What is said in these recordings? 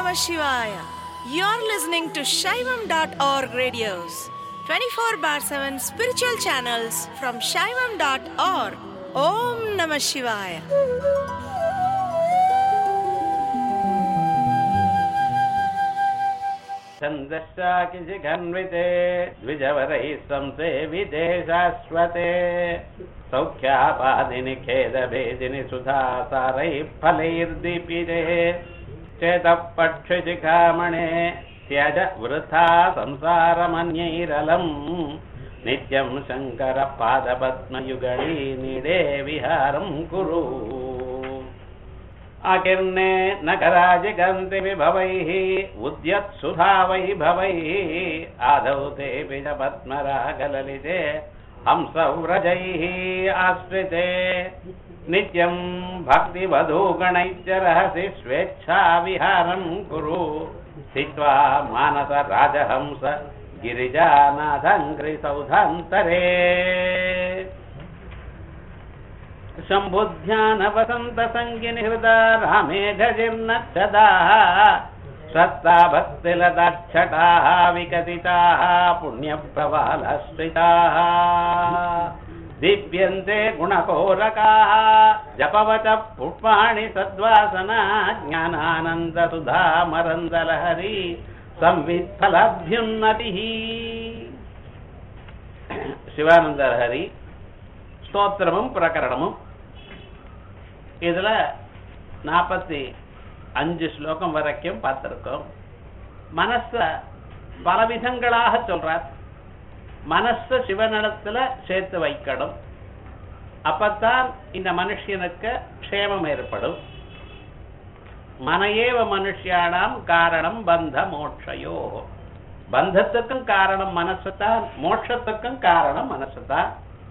Namah Shivaya. You're listening to Shaivam.org radios, 24 bar 7 spiritual channels from Shaivam.org. Om Namah Shivaya. छन्दश्चाकिशिखन्विते द्विजवरैः संसेविते शाश्वते सौख्यापादिनि खेदभेदिनि सुधासारैः फलैर्दीपिते चेतः पक्षिशिखामणे त्यज वृथा संसारमन्यैरलम् नित्यं शङ्करपादपद्मयुगळी नीडे विहारं कुरु अकीर्णे नगराजिगन्ति विभवैः उद्यत्सुधा वैभवैः आदौ तेऽपि च पद्मरागललिते हंसव्रजैः आश्रिते नित्यं भक्तिवधूगणैश्च रहसि स्वेच्छाविहारं कुरु स्थित्वा मानसराजहंस गिरिजानाथङ्घ्रिसौधान्तरे शम्भुध्यानवसन्तसङ्गिनि हृदा रामेघजिर्नच्छदाः श्रत्ता भक्तिलताच्छटाः विकसिताः पुण्यप्रवालश्रिताः दीप्यन्ते गुणकोरकाः जपवचः पुष्पाणि सद्वासना ज्ञानानन्दसुधा मरन्दलहरी संवित्फलभ्युन्नतिः சிவானந்தஹரி ஸ்தோத்திரமும் பிரகரணமும் இதுல நாற்பத்தி அஞ்சு ஸ்லோகம் வரைக்கும் பார்த்திருக்கோம் மனச பலவிதங்களாக சொல்றார் மனச சிவனிடத்துல சேர்த்து வைக்கணும் அப்பத்தான் இந்த மனுஷனுக்கு க்ஷேமம் ஏற்படும் மனையேவ மனுஷியானாம் காரணம் பந்த மோட்சயோ பந்தத்துக்கும் காரணம் மனசுதான் மோட்சத்துக்கும் காரணம் மனசுதான்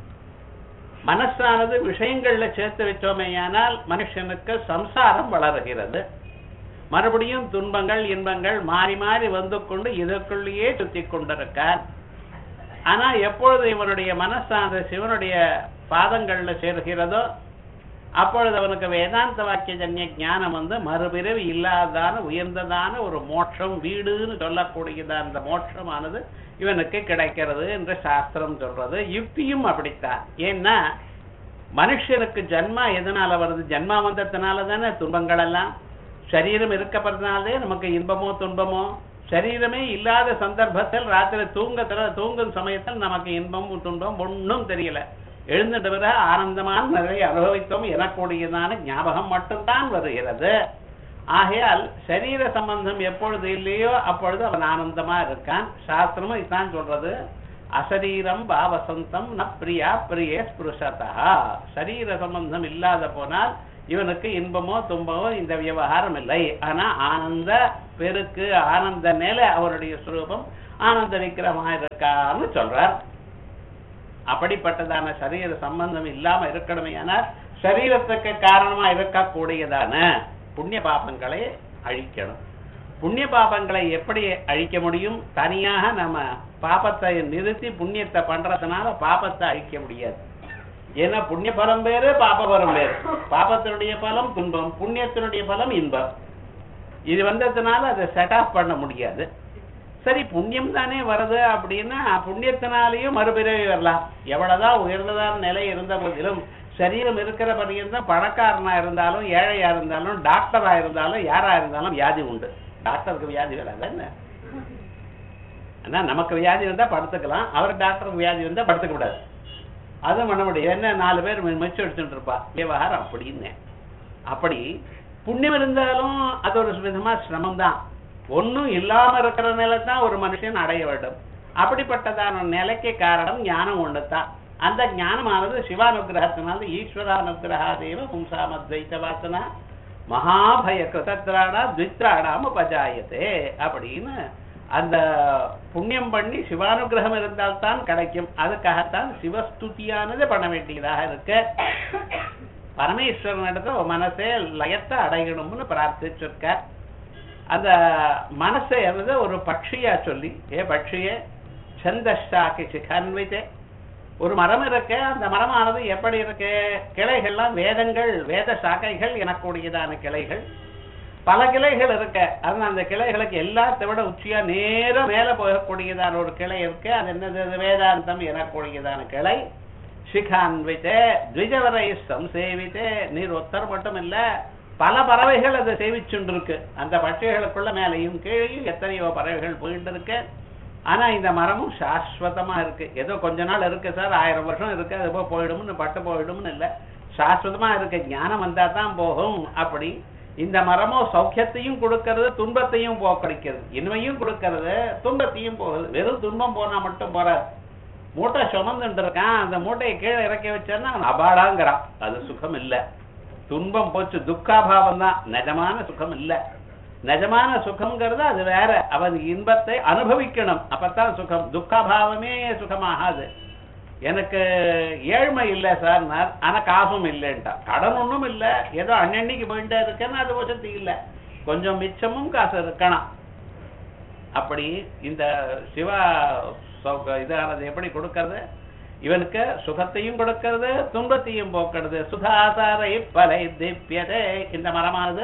மனசானது விஷயங்கள்ல சேர்த்து வச்சோமேயானால் மனுஷனுக்கு சம்சாரம் வளருகிறது மறுபடியும் துன்பங்கள் இன்பங்கள் மாறி மாறி வந்து கொண்டு இதற்குள்ளேயே சுத்தி கொண்டிருக்கார் ஆனா எப்பொழுது இவனுடைய மனசானது சிவனுடைய பாதங்கள்ல சேர்கிறதோ அப்பொழுது அவனுக்கு வேதாந்த வாக்கிய ஜன்ய ஞானம் வந்து மறுபிறவி இல்லாதான உயர்ந்ததான ஒரு மோட்சம் வீடுன்னு சொல்லக்கூடியது அந்த மோட்சமானது இவனுக்கு கிடைக்கிறது என்று சாஸ்திரம் சொல்றது யுக்தியும் அப்படித்தான் ஏன்னா மனுஷனுக்கு ஜன்மா எதனால வருது ஜன்மா வந்ததுனால தானே துன்பங்கள் எல்லாம் சரீரம் இருக்கப்படுறதுனாலே நமக்கு இன்பமோ துன்பமோ சரீரமே இல்லாத சந்தர்ப்பத்தில் ராத்திரி தூங்கத்துல தூங்கும் சமயத்தில் நமக்கு இன்பமும் துன்பம் ஒன்றும் தெரியல எழுந்துட்டு வர ஆனந்தமான நிறைய அனுபவித்தோம் எனக்கூடியதான ஞாபகம் மட்டும்தான் வருகிறது ஆகையால் சரீர சம்பந்தம் எப்பொழுது இல்லையோ அப்பொழுது அவன் ஆனந்தமா இருக்கான் சாஸ்திரமும் இதுதான் சொல்றது அசரீரம் பாவசந்தம் ந பிரியா பிரியே ஸ்புருஷதா சரீர சம்பந்தம் இல்லாத போனால் இவனுக்கு இன்பமோ துன்பமோ இந்த விவகாரம் இல்லை ஆனா ஆனந்த பெருக்கு ஆனந்த நிலை அவருடைய சுரூபம் ஆனந்த விக்கிரமா இருக்கான்னு சொல்றார் அப்படிப்பட்டதான சரீர சம்பந்தம் இல்லாம இருக்கணுமே ஆனால் சரீரத்துக்கு காரணமா இருக்கக்கூடியதான புண்ணிய பாபங்களை அழிக்கணும் புண்ணிய பாபங்களை எப்படி அழிக்க முடியும் தனியாக நம்ம பாபத்தை நிறுத்தி புண்ணியத்தை பண்றதுனால பாபத்தை அழிக்க முடியாது ஏன்னா புண்ணிய பலம் வேறு பாப பலம் வேறு பாபத்தினுடைய பலம் துன்பம் புண்ணியத்தினுடைய பலம் இன்பம் இது வந்ததுனால அதை செட் ஆஃப் பண்ண முடியாது சரி புண்ணியம் தானே வருது அப்படின்னா புண்ணியத்தினாலேயும் மறுபிறவி வரலாம் எவ்வளவுதான் உயர்ந்ததான நிலை இருந்த போதிலும் சரீரம் இருக்கிற பரியந்தான் பணக்காரனா இருந்தாலும் ஏழையா இருந்தாலும் டாக்டரா இருந்தாலும் யாரா இருந்தாலும் வியாதி உண்டு டாக்டருக்கு வியாதி வராது என்ன ஆனா நமக்கு வியாதி வந்தா படுத்துக்கலாம் அவர் டாக்டருக்கு வியாதி வந்தா படுத்துக்க கூடாது அதுவும் பண்ண முடியும் என்ன நாலு பேர் மெச்சு எடுத்துட்டு இருப்பா விவகாரம் அப்படின்னு அப்படி புண்ணியம் இருந்தாலும் அது ஒரு விதமா சிரமம் தான் ஒன்னும் இல்லாம இருக்கிற நிலை தான் ஒரு மனுஷன் அடைய வேண்டும் அப்படிப்பட்டதான நிலைக்கு காரணம் ஞானம் ஒண்ணுதான் அந்த ஞானமானது சிவானுகிரகத்தினால ஈஸ்வரானுகிரகாதேவ பும்சாமத்வைத்த வாசனா மகாபய கிருதத்ராடா துவித்ராடாம பஜாயத்தே அப்படின்னு அந்த புண்ணியம் பண்ணி சிவானுகிரகம் இருந்தால்தான் கிடைக்கும் அதுக்காகத்தான் சிவஸ்துதியானது பண்ண வேண்டியதாக இருக்கு பரமேஸ்வரன் இடத்துல மனசே லயத்தை அடையணும்னு பிரார்த்திச்சிருக்க அந்த மனசை வந்து ஒரு பட்சியா சொல்லி ஏ பட்சியே சந்தஷ்டாக்கி சிகன்விதே ஒரு மரம் இருக்கு அந்த மரமானது எப்படி இருக்கு கிளைகள்லாம் வேதங்கள் வேத சாக்கைகள் எனக்கூடியதான கிளைகள் பல கிளைகள் இருக்கு ஆனா அந்த கிளைகளுக்கு எல்லாத்தை விட உச்சியா நேர மேல போகக்கூடியதான ஒரு கிளை இருக்கு அது என்னது அது வேதாந்தம் எனக்கூடியதான கிளை சிகான்வித்தே த்விஜவரை சம்சேவித்தே நீர் ஒத்தர் மட்டும் இல்ல பல பறவைகள் அதை சேவிச்சுண்டு இருக்கு அந்த பட்சிகளுக்குள்ள மேலையும் கீழையும் எத்தனையோ பறவைகள் போயிட்டு இருக்கு ஆனா இந்த மரமும் சாஸ்வதமா இருக்கு ஏதோ கொஞ்ச நாள் இருக்கு சார் ஆயிரம் வருஷம் இருக்கு அது போய் போயிடும்னு பட்டு போயிடும்னு இல்ல சாஸ்வதமா இருக்கு ஞானம் வந்தா தான் போகும் அப்படி இந்த மரமோ சௌக்கியத்தையும் கொடுக்கறது துன்பத்தையும் போக்கடிக்கிறது இன்மையும் கொடுக்கறது துன்பத்தையும் போகுது வெறும் துன்பம் போனா மட்டும் போறாது மூட்டை சுமந்துட்டு இருக்கான் அந்த மூட்டையை கீழே இறக்கி வச்சான்னா அவன் அபாடாங்கிறான் அது சுகம் இல்ல துன்பம் போச்சு துக்காபாவம் தான் நிஜமான சுகம் இல்ல நிஜமான சுகம்ங்கிறது அது வேற அவன் இன்பத்தை அனுபவிக்கணும் அப்பதான் சுகம் துக்காபாவமே சுகமாகாது எனக்கு ஏழ்மை இல்லை சார் ஆனா காசும் இல்லைன்ட்டா கடன் ஒண்ணும் இல்ல ஏதோ அன்னன்னைக்கு போயிட்டே இருக்கேன்னு அது வசதி இல்ல கொஞ்சம் மிச்சமும் காசு இருக்கணும் அப்படி இந்த சிவா சௌக- இதானது எப்படி கொடுக்கறது இவனுக்கு சுகத்தையும் கொடுக்கிறது துன்பத்தையும் போக்கிறது சுதாசாரை பலை திவ்யதே இந்த மரமானது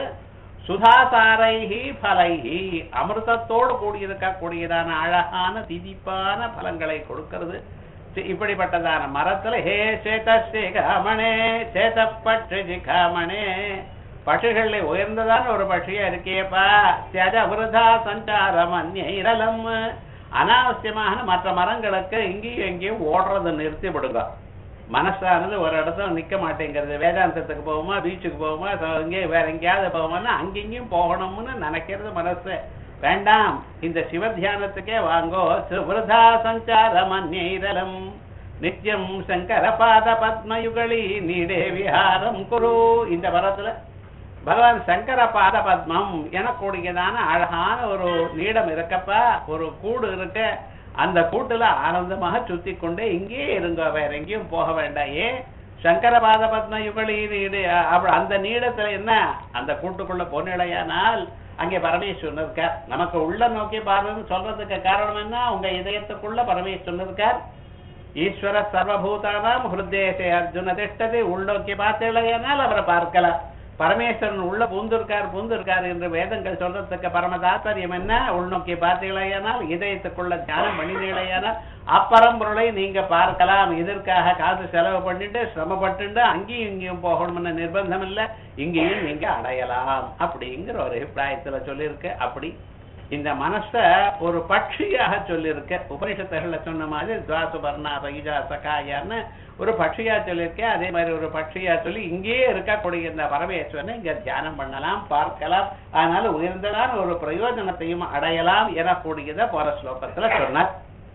சுதாசாரைஹி பலைஹி அமிர்தத்தோடு கூடியிருக்கக்கூடியதான அழகான திதிப்பான பலங்களை கொடுக்கிறது தி- இப்படிப்பட்டதான மரத்துல ஹே சேதசிகாமணே சேதப்பட்டு ஜிகாமணே பட்சிகள்ல உயர்ந்ததான ஒரு பட்சியா இருக்கேப்பா தியஜ விருதா சஞ்சாரம் அந்நிரலம் அனாவசியமான மற்ற மரங்களுக்கு இங்கேயும் எங்கேயும் ஓடுறதை நிறுத்தி விடுங்க மனசானது ஒரு இடத்துல நிக்க மாட்டேங்கிறது வேதாந்தத்துக்கு போவோமா பீச்சுக்கு போவோமா ச- இங்கே வேற எங்கேயாவது போவோம்னா அங்கெங்கேயும் போகணும்னு நினைக்கிறது மனசு வேண்டாம் இந்த சிவ தியானத்துக்கே வாங்கோ விருதா சஞ்சாரம் அந்நீரலம் நித்யம் சங்கர பாத பத்மயுகளி நீடே விஹாரம் குரு இந்த வரத்துல பகவான் சங்கர பாத பத்மம் எனக்கூடியதான அழகான ஒரு நீடம் இருக்கப்பா ஒரு கூடு இருக்கு அந்த கூட்டுல ஆனந்தமாக சுத்தி கொண்டே இங்கேயே இருங்க வேற எங்கேயும் போக வேண்டாம் ஏன் சங்கர பாத பத்ம யுகலி நீடு அப்ப அந்த நீடத்துல என்ன அந்த கூட்டுக்குள்ள பொன்னிலையானால் அங்கே பரமேஸ்வரன் இருக்கார் நமக்கு உள்ள நோக்கி பாருன்னு சொல்றதுக்கு காரணம் என்ன உங்க இதயத்துக்குள்ள பரமேஸ்வரன் இருக்கார் ஈஸ்வர சர்வபூதானாம் ஹிருதேசே அர்ஜுன திஷ்டத்தை உள்நோக்கி பார்த்தேனால் அவரை பார்க்கலாம் பரமேஸ்வரன் உள்ள பூந்திருக்கார் பூந்திருக்கார் என்று வேதங்கள் சொல்றதுக்கு பரம தாத்பரியம் என்ன உள்நோக்கி பார்த்தீங்களேயானால் இதயத்துக்குள்ள தியானம் பண்ணினீங்களேயானால் அப்பரம்பொருளை நீங்க பார்க்கலாம் இதற்காக காசு செலவு பண்ணிட்டு சிரமப்பட்டுண்டு அங்கேயும் இங்கேயும் போகணும்னு நிர்பந்தம் இல்ல இங்கேயும் நீங்க அடையலாம் அப்படிங்கிற ஒரு அபிப்பிராயத்துல சொல்லியிருக்கு அப்படி இந்த மனச ஒரு பட்சியாக சொல்லியிருக்க உபனிஷத்துகள்ல சொன்ன மாதிரி துவாசுபர்ணா பைஜா சகாயான்னு ஒரு பட்சியா சொல்லியிருக்கேன் அதே மாதிரி ஒரு பட்சியா சொல்லி இங்கேயே இருக்கக்கூடிய இந்த பரமேஸ்வரனை இங்க தியானம் பண்ணலாம் பார்க்கலாம் அதனால உயர்ந்ததான ஒரு பிரயோஜனத்தையும் அடையலாம் எனக்கூடியத போற ஸ்லோகத்துல சொன்னார்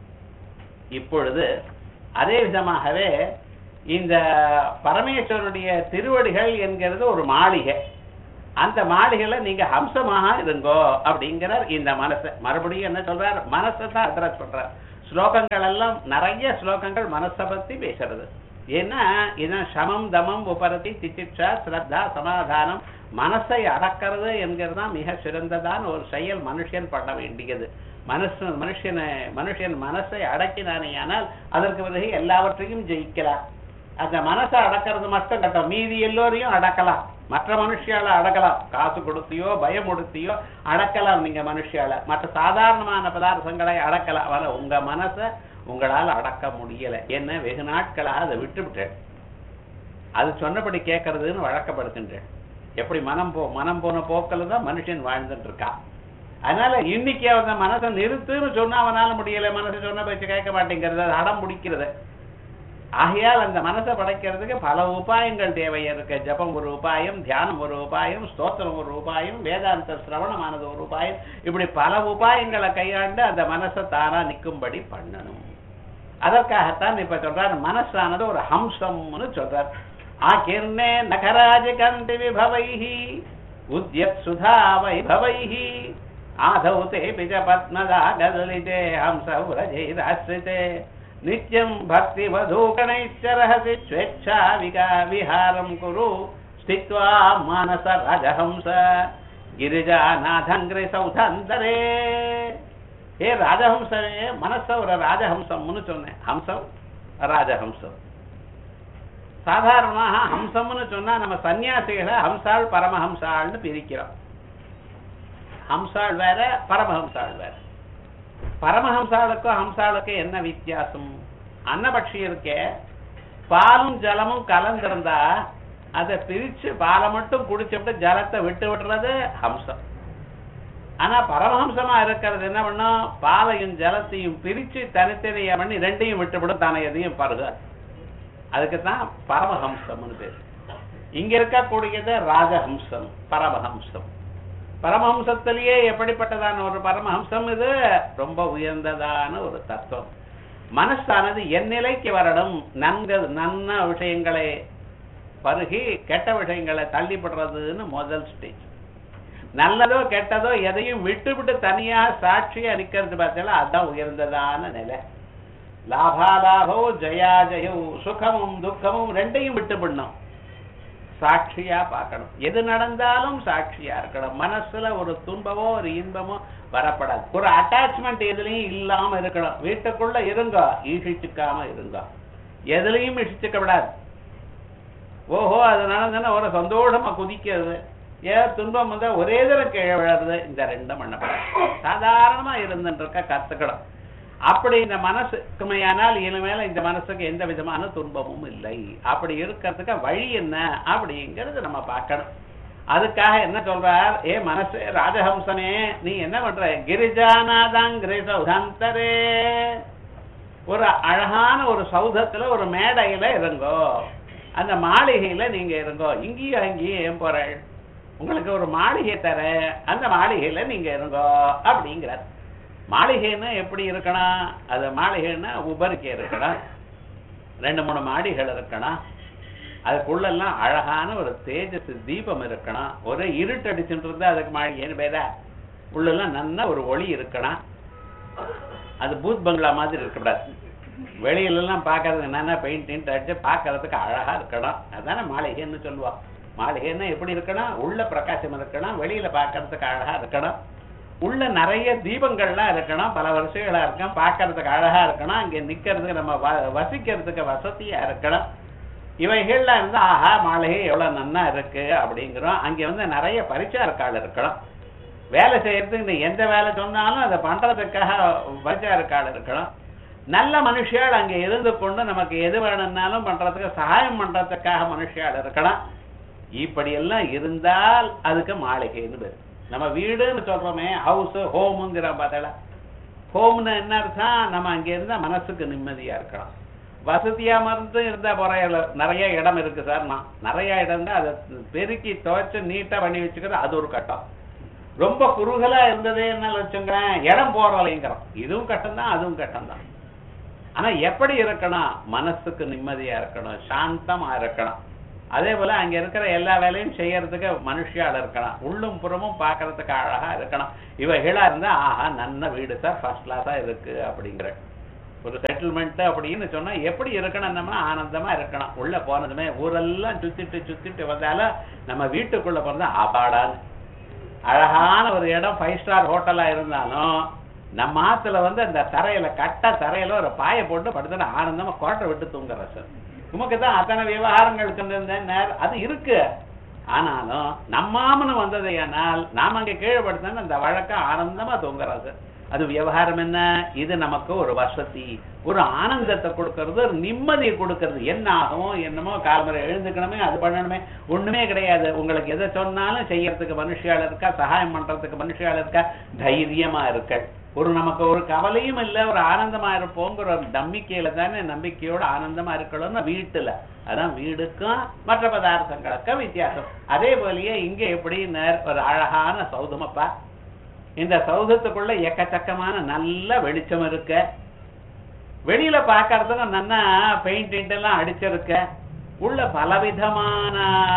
இப்பொழுது அதே விதமாகவே இந்த பரமேஸ்வரனுடைய திருவடிகள் என்கிறது ஒரு மாளிகை அந்த மாளிகையில நீங்க ஹம்சமாக இருங்கோ அப்படிங்கிறார் இந்த மனசை மறுபடியும் என்ன சொல்றார் மனசை தான் அட்ரஸ் சொல்றார் ஸ்லோகங்கள் எல்லாம் நிறைய ஸ்லோகங்கள் மனசை பத்தி பேசுறது ஏன்னா இதான் சமம் தமம் உபரதி திதிட்சா ஸ்ரத்தா சமாதானம் மனசை அடக்கிறது என்கிறது தான் மிக சிறந்ததான ஒரு செயல் மனுஷன் பண்ண வேண்டியது மனசு மனுஷனை மனுஷன் மனசை அடக்கினானே ஆனால் அதற்கு பிறகு எல்லாவற்றையும் ஜெயிக்கலாம் அந்த மனசை அடக்கிறது மட்டும் கட்டம் மீதி எல்லோரையும் அடக்கலாம் மற்ற மனுஷியால அடக்கலாம் காசு கொடுத்தியோ பயம் கொடுத்தியோ அடக்கலாம் நீங்க மனுஷியால மற்ற சாதாரணமான பதார்த்தங்களை அடக்கலாம் ஆனா உங்க மனசை உங்களால அடக்க முடியல என்ன வெகு நாட்களாக அதை விட்டு விட்டேன் அது சொன்னபடி கேட்கறதுன்னு வழக்கப்படுத்துன்றேன் எப்படி மனம் போ மனம் போன போக்கில் தான் மனுஷன் வாழ்ந்துட்டு இருக்கான் அதனால இன்னைக்கு அவன் மனசை நிறுத்துன்னு சொன்னா அவனால முடியல மனசு சொன்ன பேச்சு கேட்க மாட்டேங்கிறது அது அடம் பிடிக்கிறது ஆகையால் அந்த மனசை படைக்கிறதுக்கு பல உபாயங்கள் தேவை இருக்கு ஜபம் ஒரு உபாயம் தியானம் ஒரு உபாயம் ஸ்தோத்திரம் ஒரு உபாயம் வேதாந்த சிரவணமானது ஒரு உபாயம் இப்படி பல உபாயங்களை கையாண்டு அந்த மனசை தானா நிக்கும்படி பண்ணணும் அதற்காகத்தான் இப்ப சொல்றார் மனசானது ஒரு ஹம்சம்னு சொல்றார் ஆகிர்ணே நகராஜ கந்தி விபவைஹி உத்யத் சுதா வைபவைஹி ஆதௌ தே பிஜ பத்மதா கதலிதே ஹம்ச உரஜைராசிரிதே நித்யம் பக்தி வதூகணைச்சரஹசி ஸ்வேच्छா விகா விஹாரம் குரு ஸ்தித்வா மானச ராஜஹம்ச கிரிஜாநாதங்கிரி சௌதாந்தரே ஏ ராஜஹம்சமே மனச ஒரு ராஜஹம்சம்னு சொன்னேன் ஹம்சம் ராஜஹம்சம் சாதாரணமாக ஹம்சம்னு சொன்னா நம்ம சன்னியாசிகளை ஹம்சாள் பரமஹம்சாள்னு பிரிக்கிறோம் ஹம்சாள் வேற பரமஹம்சாள் வேற பரமஹம்சாளுக்கும் ஹம்சாளுக்கும் என்ன வித்தியாசம் அன்னபட்சி இருக்கே பாலும் ஜலமும் கலந்திருந்தா அதை பிரிச்சு பாலை மட்டும் குடிச்சுட்டு ஜலத்தை விட்டு விடுறது ஹம்சம் ஆனா பரமஹம்சமா இருக்கிறது என்ன பண்ணும் பாலையும் ஜலத்தையும் பிரிச்சு தனித்தனியா பண்ணி ரெண்டையும் விட்டுவிடும் தானே எதையும் பருக அதுக்கு தான் பரமஹம்சம்னு பேர் இங்க இருக்கக்கூடியது ராஜஹம்சம் பரமஹம்சம் பரமஹம்சத்திலேயே எப்படிப்பட்டதான ஒரு பரமஹம்சம் இது ரொம்ப உயர்ந்ததான ஒரு தத்துவம் மனசானது என் நிலைக்கு வரணும் நன்கு நன்ன விஷயங்களை பருகி கெட்ட விஷயங்களை தள்ளிப்படுறதுன்னு முதல் ஸ்டேஜ் நல்லதோ கெட்டதோ எதையும் விட்டு விட்டு தனியா சாட்சியா நிக்கிறது பார்த்தீங்களா அதுதான் உயர்ந்ததான நிலை லாபாலாபோ ஜயா ஜயோ சுகமும் துக்கமும் ரெண்டையும் விட்டு விடணும் சாட்சியா பார்க்கணும் எது நடந்தாலும் சாட்சியா இருக்கணும் மனசுல ஒரு துன்பமோ ஒரு இன்பமோ வரப்படாது ஒரு அட்டாச்மெண்ட் எதுலயும் இல்லாம இருக்கணும் வீட்டுக்குள்ள இருங்க ஈஷிச்சுக்காம இருங்க எதுலயும் இஷிச்சுக்க விடாது ஓஹோ அது நடந்ததுன்னா ஒரு சந்தோஷமா குதிக்கிறது ஏன் துன்பம் வந்தா ஒரே தடவை கீழே விழறது இந்த ரெண்டும் பண்ணப்படாது சாதாரணமா இருந்துட்டு இருக்க கத்துக்கணும் அப்படி இந்த மனசு சுமையானால் இனிமேல இந்த மனசுக்கு எந்த விதமான துன்பமும் இல்லை அப்படி இருக்கிறதுக்கு வழி என்ன அப்படிங்கிறது நம்ம பார்க்கணும் அதுக்காக என்ன சொல்றார் ஏ மனசு ராஜஹம்சனே நீ என்ன பண்ற கிரிஜானாதான் கிரிசௌதந்தரே ஒரு அழகான ஒரு சௌதத்துல ஒரு மேடையில இருங்கோ அந்த மாளிகையில நீங்க இருங்கோ இங்கேயும் அங்கேயும் ஏன் போறாள் உங்களுக்கு ஒரு மாளிகை தர அந்த மாளிகையில நீங்க இருங்கோ அப்படிங்கிறார் மாளிகைன்னா எப்படி இருக்கணும் அது மாளிகைன்னா உபரிக்கை இருக்கணும் ரெண்டு மூணு மாடிகள் இருக்கணும் அதுக்குள்ளெல்லாம் அழகான ஒரு தேஜஸ் தீபம் இருக்கணும் ஒரே இருட்டு அடிச்சுட்டு இருந்தா அதுக்கு மாளிகைன்னு பேரா உள்ளெல்லாம் நல்ல ஒரு ஒளி இருக்கணும் அது பூத் பங்களா மாதிரி இருக்கக்கூடாது வெளியில எல்லாம் பாக்குறதுக்கு என்னன்னா பெயிண்ட் அடிச்சு பாக்குறதுக்கு அழகா இருக்கணும் அதானே மாளிகைன்னு சொல்லுவா மாளிகைன்னா எப்படி இருக்கணும் உள்ள பிரகாசம் இருக்கணும் வெளியில பாக்குறதுக்கு அழகா இருக்கணும் உள்ள நிறைய தீபங்கள்லாம் இருக்கணும் பல வருஷங்களா இருக்கும் பார்க்கறதுக்கு அழகா இருக்கணும் அங்க நிக்கிறதுக்கு நம்ம வ- வசிக்கிறதுக்கு வசதியா இருக்கணும் இவைகள்லாம் இருந்தா ஆஹா மாளிகை எவ்வளவு நன்னா இருக்கு அப்படிங்கிறோம் அங்க வந்து நிறைய பரிச்சாரக்கால் இருக்கணும் வேலை செய்யறதுக்கு நீ எந்த வேலை சொன்னாலும் அதை பண்றதுக்காக பரிச்சாரக்கால் இருக்கணும் நல்ல மனுஷியால் அங்க இருந்து கொண்டு நமக்கு எது வேணும்னாலும் பண்றதுக்கு சகாயம் பண்றதுக்காக மனுஷியால் இருக்கணும் இப்படி எல்லாம் இருந்தால் அதுக்கு மாளிகைன்னு பேரு நம்ம வீடுன்னு சொல்றோமே ஹவுஸ் ஹோமுங்கிற பார்த்தல ஹோம்னு என்ன அர்த்தம் நம்ம அங்க இருந்தா மனசுக்கு நிம்மதியா இருக்கலாம் வசதியா மருந்து இருந்தா போற நிறைய இடம் இருக்கு சார் நான் நிறைய இடம் தான் அதை பெருக்கி துவைச்சு நீட்டா பண்ணி வச்சுக்கிறது அது ஒரு கட்டம் ரொம்ப குறுகலா இருந்ததே என்ன வச்சுங்களேன் இடம் போறலைங்கிறோம் இதுவும் கட்டம் தான் அதுவும் கட்டம் தான் ஆனா எப்படி இருக்கணும் மனசுக்கு நிம்மதியா இருக்கணும் சாந்தமா இருக்கணும் அதே போல அங்க இருக்கிற எல்லா வேலையும் செய்யறதுக்கு மனுஷியால இருக்கணும் உள்ளும் புறமும் பார்க்கறதுக்கு அழகா இருக்கணும் இவைகளா இருந்தா ஆஹா நல்ல வீடு சார் ஃபர்ஸ்ட் கிளாஸா இருக்கு அப்படிங்கிற ஒரு செட்டில்மெண்ட் அப்படின்னு சொன்னா எப்படி இருக்கணும் நம்ம ஆனந்தமா இருக்கணும் உள்ள போனதுமே ஊரெல்லாம் சுத்திட்டு சுத்திட்டு வந்தாலும் நம்ம வீட்டுக்குள்ள போறதா ஆபாடான்னு அழகான ஒரு இடம் ஃபைவ் ஸ்டார் ஹோட்டலா இருந்தாலும் நம்ம ஆத்துல வந்து அந்த தரையில கட்ட தரையில ஒரு பாயை போட்டு படுத்துட்டு ஆனந்தமா கோட்டை விட்டு தூங்குற சார் உமக்கு தான் அத்தனை விவகாரங்களுக்கு இருந்தேன் அது இருக்கு ஆனாலும் நம்மாமனு வந்ததையானால் நாம அங்க கீழே படுத்தோம்னா அந்த வழக்கம் ஆனந்தமா தூங்குறது அது விவகாரம் என்ன இது நமக்கு ஒரு வசதி ஒரு ஆனந்தத்தை கொடுக்கறது ஒரு நிம்மதியை கொடுக்கறது என்ன ஆகும் என்னமோ காலமுறை எழுந்துக்கணுமே அது பண்ணணுமே ஒண்ணுமே கிடையாது உங்களுக்கு எதை சொன்னாலும் செய்யறதுக்கு மனுஷியால் இருக்கா சகாயம் பண்றதுக்கு மனுஷியால் இருக்கா தைரியமா இருக்க ஒரு நமக்கு ஒரு கவலையும் இல்ல ஒரு ஆனந்தமா இருப்போங்கிற ஒரு நம்பிக்கையில தானே நம்பிக்கையோட ஆனந்தமா இருக்கணும்னு வீட்டுல அதான் வீடுக்கும் மற்ற பதார்த்தங்களுக்கும் வித்தியாசம் அதே போலயே இங்க எப்படி ஒரு அழகான சௌதமப்பா இந்த சௌதத்துக்குள்ள எக்கச்சக்கமான நல்ல வெளிச்சம் இருக்க வெளியில பாக்கறதுக்கு நல்லா பெயிண்ட் எல்லாம் அடிச்சிருக்க உள்ள பலவிதமான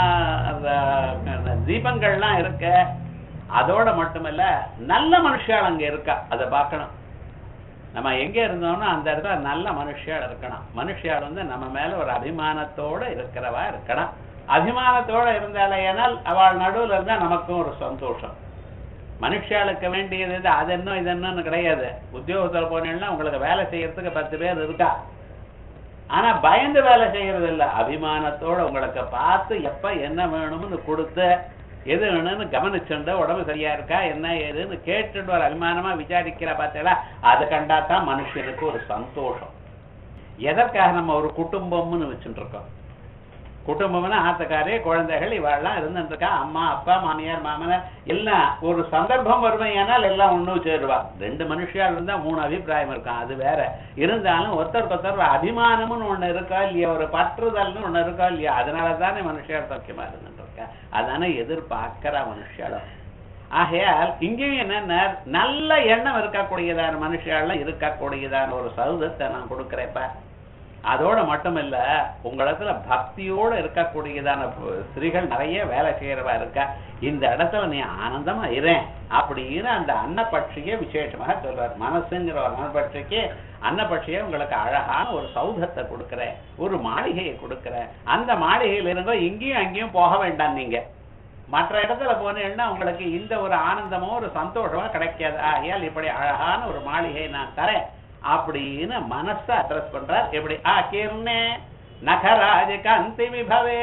அந்த தீபங்கள்லாம் இருக்க அதோட மட்டுமல்ல நல்ல மனுஷால் அங்க இருக்கா அதை பார்க்கணும் நம்ம எங்க இருந்தோம்னா அந்த இடத்துல நல்ல மனுஷியால் இருக்கணும் மனுஷியால் வந்து நம்ம மேல ஒரு அபிமானத்தோட இருக்கிறவா இருக்கணும் அபிமானத்தோட இருந்தாலே ஏனால் அவள் நடுவுல இருந்தா நமக்கும் ஒரு சந்தோஷம் மனுஷாளுக்கு வேண்டியது இது அது என்ன இது என்னன்னு கிடையாது உத்தியோகத்துல போனீங்கன்னா உங்களுக்கு வேலை செய்யறதுக்கு பத்து பேர் இருக்கா ஆனா பயந்து வேலை செய்யறது இல்ல அபிமானத்தோட உங்களுக்கு பார்த்து எப்ப என்ன வேணும்னு கொடுத்து எது வேணும்னு கவனிச்சுண்டு உடம்பு சரியா இருக்கா என்ன ஏதுன்னு கேட்டுட்டு ஒரு அபிமானமா விசாரிக்கிற பார்த்தீங்களா அதை கண்டா தான் மனுஷனுக்கு ஒரு சந்தோஷம் எதற்காக நம்ம ஒரு குடும்பம்னு வச்சுட்டு இருக்கோம் குடும்பம்னா ஆத்தக்காரே குழந்தைகள் இவாள்லாம் இருந்துட்டு இருக்கா அம்மா அப்பா மாமியார் மாமனார் எல்லாம் ஒரு சந்தர்ப்பம் வருமையானால் எல்லாம் ஒண்ணு சேருவா ரெண்டு மனுஷியா இருந்தா மூணு அபிப்பிராயம் இருக்கும் அது வேற இருந்தாலும் ஒருத்தருக்கு ஒருத்தர் அபிமானம்னு ஒண்ணு இருக்கா இல்லையா ஒரு பற்றுதல்னு ஒண்ணு இருக்கா இல்லையா அதனால தானே மனுஷியால் சௌக்கியமா இருந்துட்டு இருக்கா அதானே எதிர்பார்க்கிற மனுஷியாலும் ஆகையால் இங்கேயும் என்னன்னா நல்ல எண்ணம் இருக்கக்கூடியதான மனுஷியால இருக்கக்கூடியதான ஒரு சௌதத்தை நான் கொடுக்கிறேப்பா அதோட மட்டுமில்ல உங்களிடத்துல பக்தியோட இருக்கக்கூடியதான பு- ஸ்திரீகள் நிறைய வேலை செய்யறவா இருக்கா இந்த இடத்துல நீ ஆனந்தமா இரேன் அப்படின்னு அந்த அன்னப்பட்சியை விசேஷமாக சொல்றார் மனசுங்கிற ஒரு அன்னப்பட்சிக்கு அன்னப்பட்சியை உங்களுக்கு அழகான ஒரு சௌதத்தை கொடுக்கிறேன் ஒரு மாளிகையை கொடுக்கிறேன் அந்த மாளிகையில இருந்தோ இங்கேயும் அங்கேயும் போக வேண்டாம் நீங்க மற்ற இடத்துல போனீங்கன்னா உங்களுக்கு இந்த ஒரு ஆனந்தமோ ஒரு சந்தோஷமோ கிடைக்காது ஆகையால் இப்படி அழகான ஒரு மாளிகை நான் தரேன் அப்படின்னு மனச அட்ரஸ் பண்றார் எப்படி ஆ கீர்ணே நகராஜ காந்தி விபவே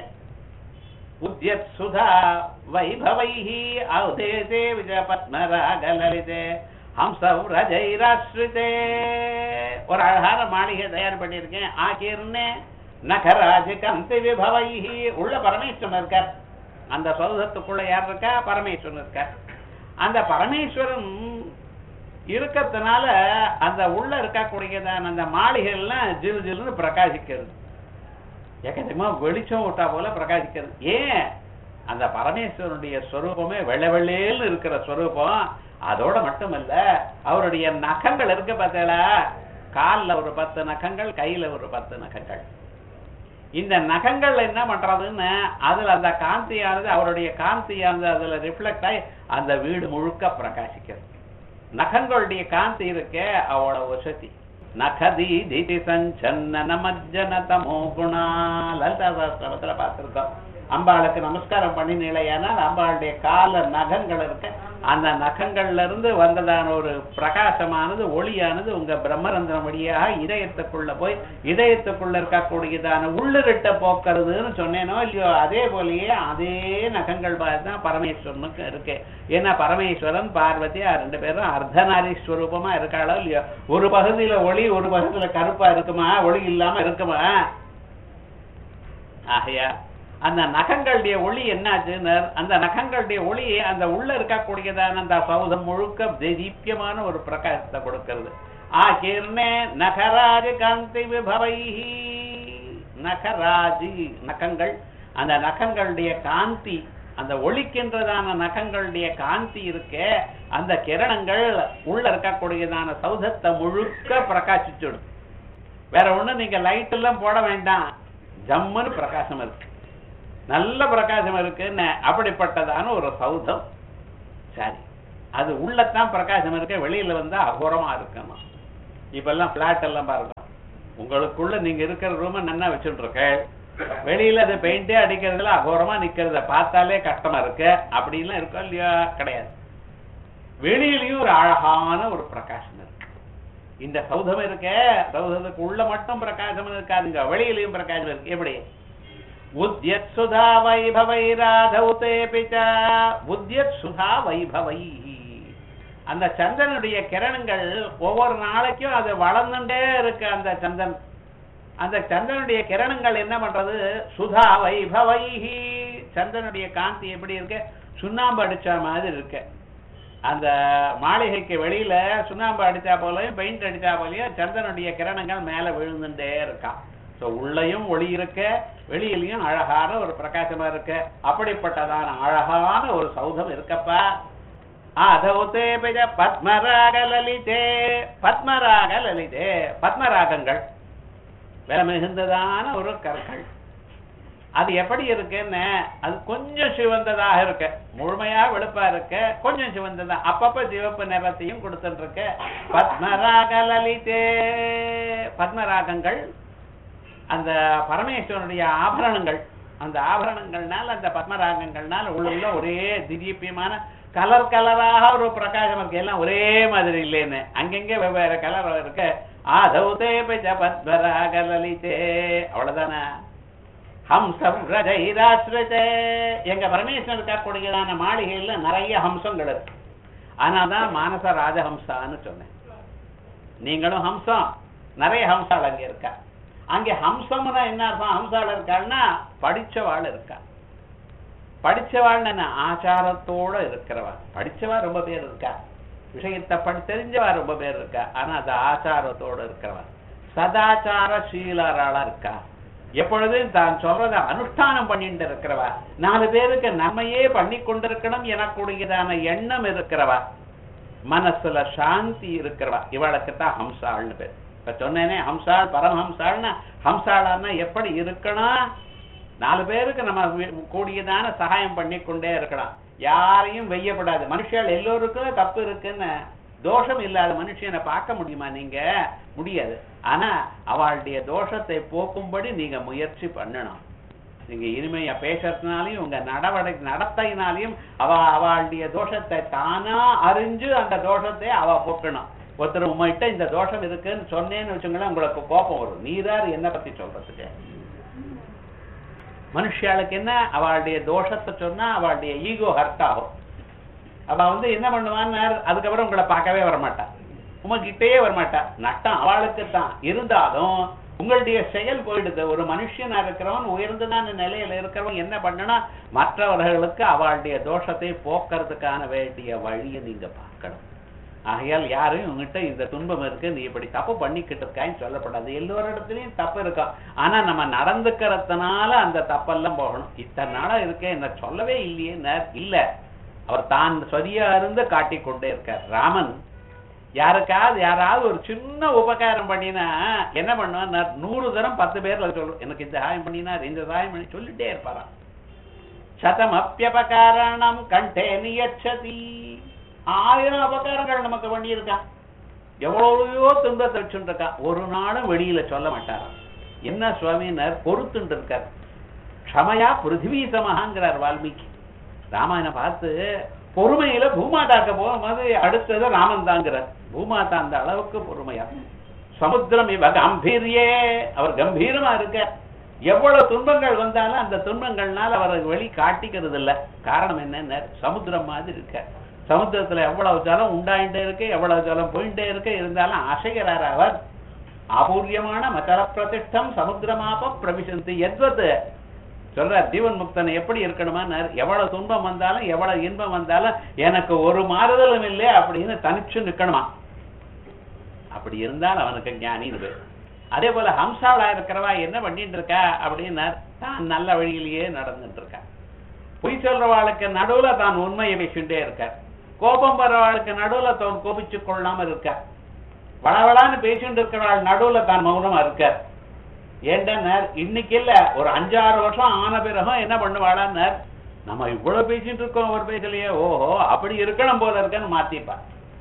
உத்யத் சுதா வைபவைஹி ஔதேசே விஜய பத்மராகலலிதே ஹம்சவ் ரஜைராஸ்ரிதே ஒரு அழகான மாளிகை தயார் பண்ணியிருக்கேன் ஆ கீர்ணே நகராஜ காந்தி விபவைஹி உள்ள பரமேஸ்வரன் இருக்கார் அந்த சௌதத்துக்குள்ள யார் இருக்கா பரமேஸ்வரன் இருக்கார் அந்த பரமேஸ்வரன் இருக்கறதுனால அந்த உள்ள இருக்கக்கூடியதான அந்த மாளிகைலாம் ஜில் ஜில்னு பிரகாசிக்கிறது எக்கச்சக்கமா வெளிச்சம் விட்டா போல பிரகாசிக்கிறது ஏன் அந்த பரமேஸ்வரனுடைய ஸ்வரூபமே வெள்ளை வெள்ளேன்னு இருக்கிற ஸ்வரூபம் அதோட மட்டுமல்ல அவருடைய நகங்கள் இருக்கு பார்த்தீங்களா கால்ல ஒரு பத்து நகங்கள் கையில ஒரு பத்து நகங்கள் இந்த நகங்கள் என்ன பண்றதுன்னு அதுல அந்த காந்தியானது அவருடைய காந்தியானது அதுல ரிஃப்ளெக்ட் ஆகி அந்த வீடு முழுக்க பிரகாசிக்கிறது நகங்களுடைய காந்தி இருக்கே அவ்வளவு வசதி நகதி திதி சஞ்சன்ன மஜ்ஜன தமோ குணா லலிதா சாஸ்திரத்துல பார்த்திருக்கோம் அம்பாளுக்கு நமஸ்காரம் பண்ணினீழையானால் அம்பாளுடைய கால நகங்கள் இருக்க அந்த நகங்கள்ல இருந்து வந்ததான ஒரு பிரகாசமானது ஒளியானது உங்க பிரம்மரந்திரம் வழியாக இதயத்துக்குள்ள போய் இதயத்துக்குள்ள இருக்கக்கூடியதான உள்ளிருட்ட போக்குறதுன்னு சொன்னேனோ இல்லையோ அதே போலயே அதே நகங்கள் தான் பரமேஸ்வரனுக்கு இருக்கு ஏன்னா பரமேஸ்வரன் பார்வதி ஆ ரெண்டு பேரும் அர்த்தநாரீஸ்வரூபமா இருக்காளோ இல்லையோ ஒரு பகுதியில ஒளி ஒரு பகுதியில கருப்பா இருக்குமா ஒளி இல்லாம இருக்குமா ஆகையா அந்த நகங்களுடைய ஒளி என்னாச்சுன்னு அந்த நகங்களுடைய ஒளி அந்த உள்ள இருக்கக்கூடியதான அந்த சௌதம் முழுக்க தீபியமான ஒரு பிரகாசத்தை கொடுக்கிறது ஆ கீர்ணே நகராஜ காந்தி விபவைஹி நகராஜி நகங்கள் அந்த நகங்களுடைய காந்தி அந்த ஒளிக்கின்றதான நகங்களுடைய காந்தி இருக்கே அந்த கிரணங்கள் உள்ள இருக்கக்கூடியதான சௌதத்தை முழுக்க பிரகாசிச்சுடும் வேற ஒண்ணு நீங்க லைட் எல்லாம் போட வேண்டாம் ஜம்முன்னு பிரகாசம் இருக்கு நல்ல பிரகாசம் இருக்குன்னு அப்படிப்பட்டதான ஒரு சௌதம் சரி அது உள்ளத்தான் பிரகாசம் இருக்கு வெளியில வந்தா அகோரமா இருக்கணும் இப்ப எல்லாம் பிளாட் எல்லாம் பாருங்க உங்களுக்குள்ள நீங்க இருக்கிற ரூம நன்னா வச்சுட்டு இருக்க வெளியில அது பெயிண்டே அடிக்கிறதுல அகோரமா நிக்கிறத பார்த்தாலே கஷ்டமா இருக்கு அப்படிலாம் இருக்கோ இல்லையா கிடையாது வெளியிலயும் ஒரு அழகான ஒரு பிரகாசம் இருக்கு இந்த சௌதம் இருக்கே சௌதத்துக்கு உள்ள மட்டும் பிரகாசம் இருக்காதுங்க வெளியிலயும் பிரகாசம் இருக்கு எப்படி உத்யத் சுதா வைபவைராதௌ தேபி ச உத்யத் சுதா வைபவை அந்த சந்திரனுடைய கிரணங்கள் ஒவ்வொரு நாளைக்கும் அது வளர்ந்துட்டே இருக்கு அந்த சந்திரன் அந்த சந்திரனுடைய கிரணங்கள் என்ன பண்றது சுதா வைபவைஹி சந்திரனுடைய காந்தி எப்படி இருக்கு சுண்ணாம்பு அடிச்ச மாதிரி இருக்கு அந்த மாளிகைக்கு வெளியில சுண்ணாம்பு அடிச்சா போலயும் பெயிண்ட் அடிச்சா போலயும் சந்திரனுடைய கிரணங்கள் மேல விழுந்துட்டே இருக்கான் சோ உள்ளயும் ஒளி இருக்க வெளியிலயும் அழகான ஒரு பிரகாசமா இருக்கு அப்படிப்பட்டதான அழகான ஒரு சௌதம் இருக்கப்பா ஆதௌதே பிஜ பத்மராக லலிதே பத்மராக லலிதே பத்மராகங்கள் விலை மிகுந்ததான ஒரு கற்கள் அது எப்படி இருக்குன்னு அது கொஞ்சம் சிவந்ததாக இருக்கு முழுமையா வெளுப்பா இருக்கு கொஞ்சம் சிவந்ததா அப்பப்ப சிவப்பு நிறத்தையும் கொடுத்துட்டு இருக்கு பத்மராக லலிதே பத்மராகங்கள் அந்த பரமேஸ்வரனுடைய ஆபரணங்கள் அந்த ஆபரணங்கள்னால அந்த பத்மராகங்கள்னால உள்ள ஒரே திடீப்பியமான கலர் கலராக ஒரு பிரகாசம் இருக்கு எல்லாம் ஒரே மாதிரி இல்லைன்னு அங்கங்க வெவ்வேறு கலர் இருக்கு ஆதௌதே பஜ பத்மராக லலிதே அவ்வளவுதானே ஹம்சம் ரஜைராஸ்ரதே எங்க பரமேஸ்வரன் இருக்கக்கூடியதான மாளிகையில நிறைய ஹம்சங்கள் இருக்கு ஆனாதான் மானச ராஜஹம்சான்னு சொன்னேன் நீங்களும் ஹம்சம் நிறைய ஹம்சாள் அங்க இருக்கா அங்க ஹம்சம்னா என்ன அர்த்தம் ஹம்சாள் இருக்காள்னா படிச்சவாள் இருக்கா படிச்சவாள்னு என்ன ஆச்சாரத்தோட இருக்கிறவா படிச்சவா ரொம்ப பேர் இருக்கா விஷயத்தை படி தெரிஞ்சவா ரொம்ப பேர் இருக்கா ஆனா அது ஆச்சாரத்தோட இருக்கிறவா சதாச்சார சீலராளா இருக்கா எப்பொழுதும் தான் சொல்றத அனுஷ்டானம் பண்ணிட்டு இருக்கிறவா நாலு பேருக்கு நன்மையே பண்ணி கொண்டிருக்கணும் எனக்கூடியதான எண்ணம் இருக்கிறவா மனசுல சாந்தி இருக்கிறவா இவளுக்கு தான் ஹம்சாள்னு பேர் இப்ப சொன்னேனே ஹம்சாள் பரமஹம்சாள்னா ஹம்சாளான்னா எப்படி இருக்கணும் நாலு பேருக்கு நம்ம வி- கூடியதான சகாயம் பண்ணி கொண்டே இருக்கலாம் யாரையும் வெய்யப்படாது மனுஷால் எல்லோருக்கும் தப்பு இருக்குன்னு தோஷம் இல்லாத மனுஷனை பார்க்க முடியுமா நீங்க முடியாது ஆனா அவளுடைய தோஷத்தை போக்கும்படி நீங்க முயற்சி பண்ணணும் நீங்க இனிமையா பேசுறதுனாலையும் உங்க நடவடை நடத்தையினாலையும் அவ அவளுடைய தோஷத்தை தானா அறிஞ்சு அந்த தோஷத்தை அவ போக்கணும் ஒருத்தர் உங்ககிட்ட இந்த தோஷம் இருக்குன்னு சொன்னேன்னு வச்சுங்களேன் உங்களுக்கு கோபம் வரும் நீரார் என்ன பத்தி சொல்றதுக்கு மனுஷியாளுக்கு என்ன அவளுடைய தோஷத்தை சொன்னா அவளுடைய ஈகோ ஹர்ட் ஆகும் அவ வந்து என்ன பண்ணுவான்னு அதுக்கப்புறம் உங்களை பார்க்கவே வரமாட்டா உங்ககிட்டயே வரமாட்டா நட்டம் அவளுக்கு தான் இருந்தாலும் உங்களுடைய செயல் போயிடுது ஒரு மனுஷனா இருக்கிறவன் உயர்ந்ததான நிலையில இருக்கிறவன் என்ன பண்ணனா மற்றவர்களுக்கு அவளுடைய தோஷத்தை போக்குறதுக்கான வேண்டிய வழியை நீங்க பார்க்கணும் ஆகையால் யாரும் உங்ககிட்ட இந்த துன்பம் இருக்கு நீ இப்படி தப்பு பண்ணிக்கிட்டு இருக்கான்னு சொல்லப்படாது எல்லோரிடத்துலயும் தப்பு இருக்கும் ஆனா நம்ம நடந்துக்கிறதுனால அந்த தப்பெல்லாம் போகணும் இத்தனை நாளா இருக்கேன் என்ன சொல்லவே இல்லையே ந- இல்ல அவர் தான் சரியா இருந்து காட்டிக் கொண்டே இருக்கார் ராமன் யாருக்காவது யாராவது ஒரு சின்ன உபகாரம் பண்ணினா என்ன பண்ணுவான் நான் நூறு தரம் பத்து பேர்ல சொல்லும் எனக்கு இந்த சகாயம் பண்ணினார் இந்த சகாயம் பண்ணி சொல்லிட்டே இருப்பாராம் சதம் அப்பியபகாரணம் கண்டே நியச்சதி ஆயிரம் அபகாரங்கள் நமக்கு பண்ணியிருக்கான் எவ்வளவையோ துன்பத்தை வச்சுருக்கான் ஒரு நாளும் வெளியில சொல்ல மாட்டாராம் என்ன சுவாமினர் பொறுத்துட்டு இருக்கார் க்ஷமையா பிருத்திவி சமஹாங்கிறார் வால்மீகி ராமாயணம் பார்த்து பொறுமையில பூமாதாக்க போகும்போது அடுத்தது ராமன் தாங்கிறார் பூமாதா அந்த அளவுக்கு பொறுமையா சமுத்திரம் இவ கம்பீரியே அவர் கம்பீரமா இருக்க எவ்வளவு துன்பங்கள் வந்தாலும் அந்த துன்பங்கள்னால அவரை வெளி காட்டிக்கிறது இல்ல காரணம் என்னன்னு சமுத்திரம் மாதிரி இருக்க சமுத்திரத்துல எவ்வளவு ஜலம் உண்டாயிட்டே இருக்கு எவ்வளவு ஜலம் போயிட்டே இருக்கு இருந்தாலும் அசைகிறார் அவர் அபூர்யமான மச்சல பிரதிஷ்டம் சமுத்திரமாப பிரவிசந்தி எத்வத் சொல்றார் ஜீவன் முக்தன் எப்படி இருக்கணுமா எவ்வளவு துன்பம் வந்தாலும் எவ்வளவு இன்பம் வந்தாலும் எனக்கு ஒரு மாறுதலும் இல்லை அப்படின்னு தனிச்சு நிக்கணுமா அப்படி இருந்தால் அவனுக்கு ஞானின்னு பேர் அதே போல ஹம்சாளா இருக்கிறவா என்ன பண்ணிட்டு இருக்கா அப்படின்னா தான் நல்ல வழியிலேயே நடந்துட்டு இருக்கா பொய் சொல்றவாளுக்கு நடுவுல தான் உண்மையை பேசிட்டே இருக்க கோபம் வர்றவாளுக்கு நடுவுல தான் கோபிச்சு கொள்ளாம இருக்க வளவளான்னு பேசிட்டு இருக்கிறவாள் நடுவுல தான் மௌனமா இருக்க ஏண்டனர் இன்னைக்கு இல்ல ஒரு அஞ்சாறு வருஷம் ஆன பிறகும் என்ன பண்ணுவாளான்னார் நம்ம இவ்வளவு பேசிட்டு இருக்கோம் ஒரு பேசலையே ஓஹோ அப்படி இருக்கணும் போல இருக்கன்னு மாத்திப்பா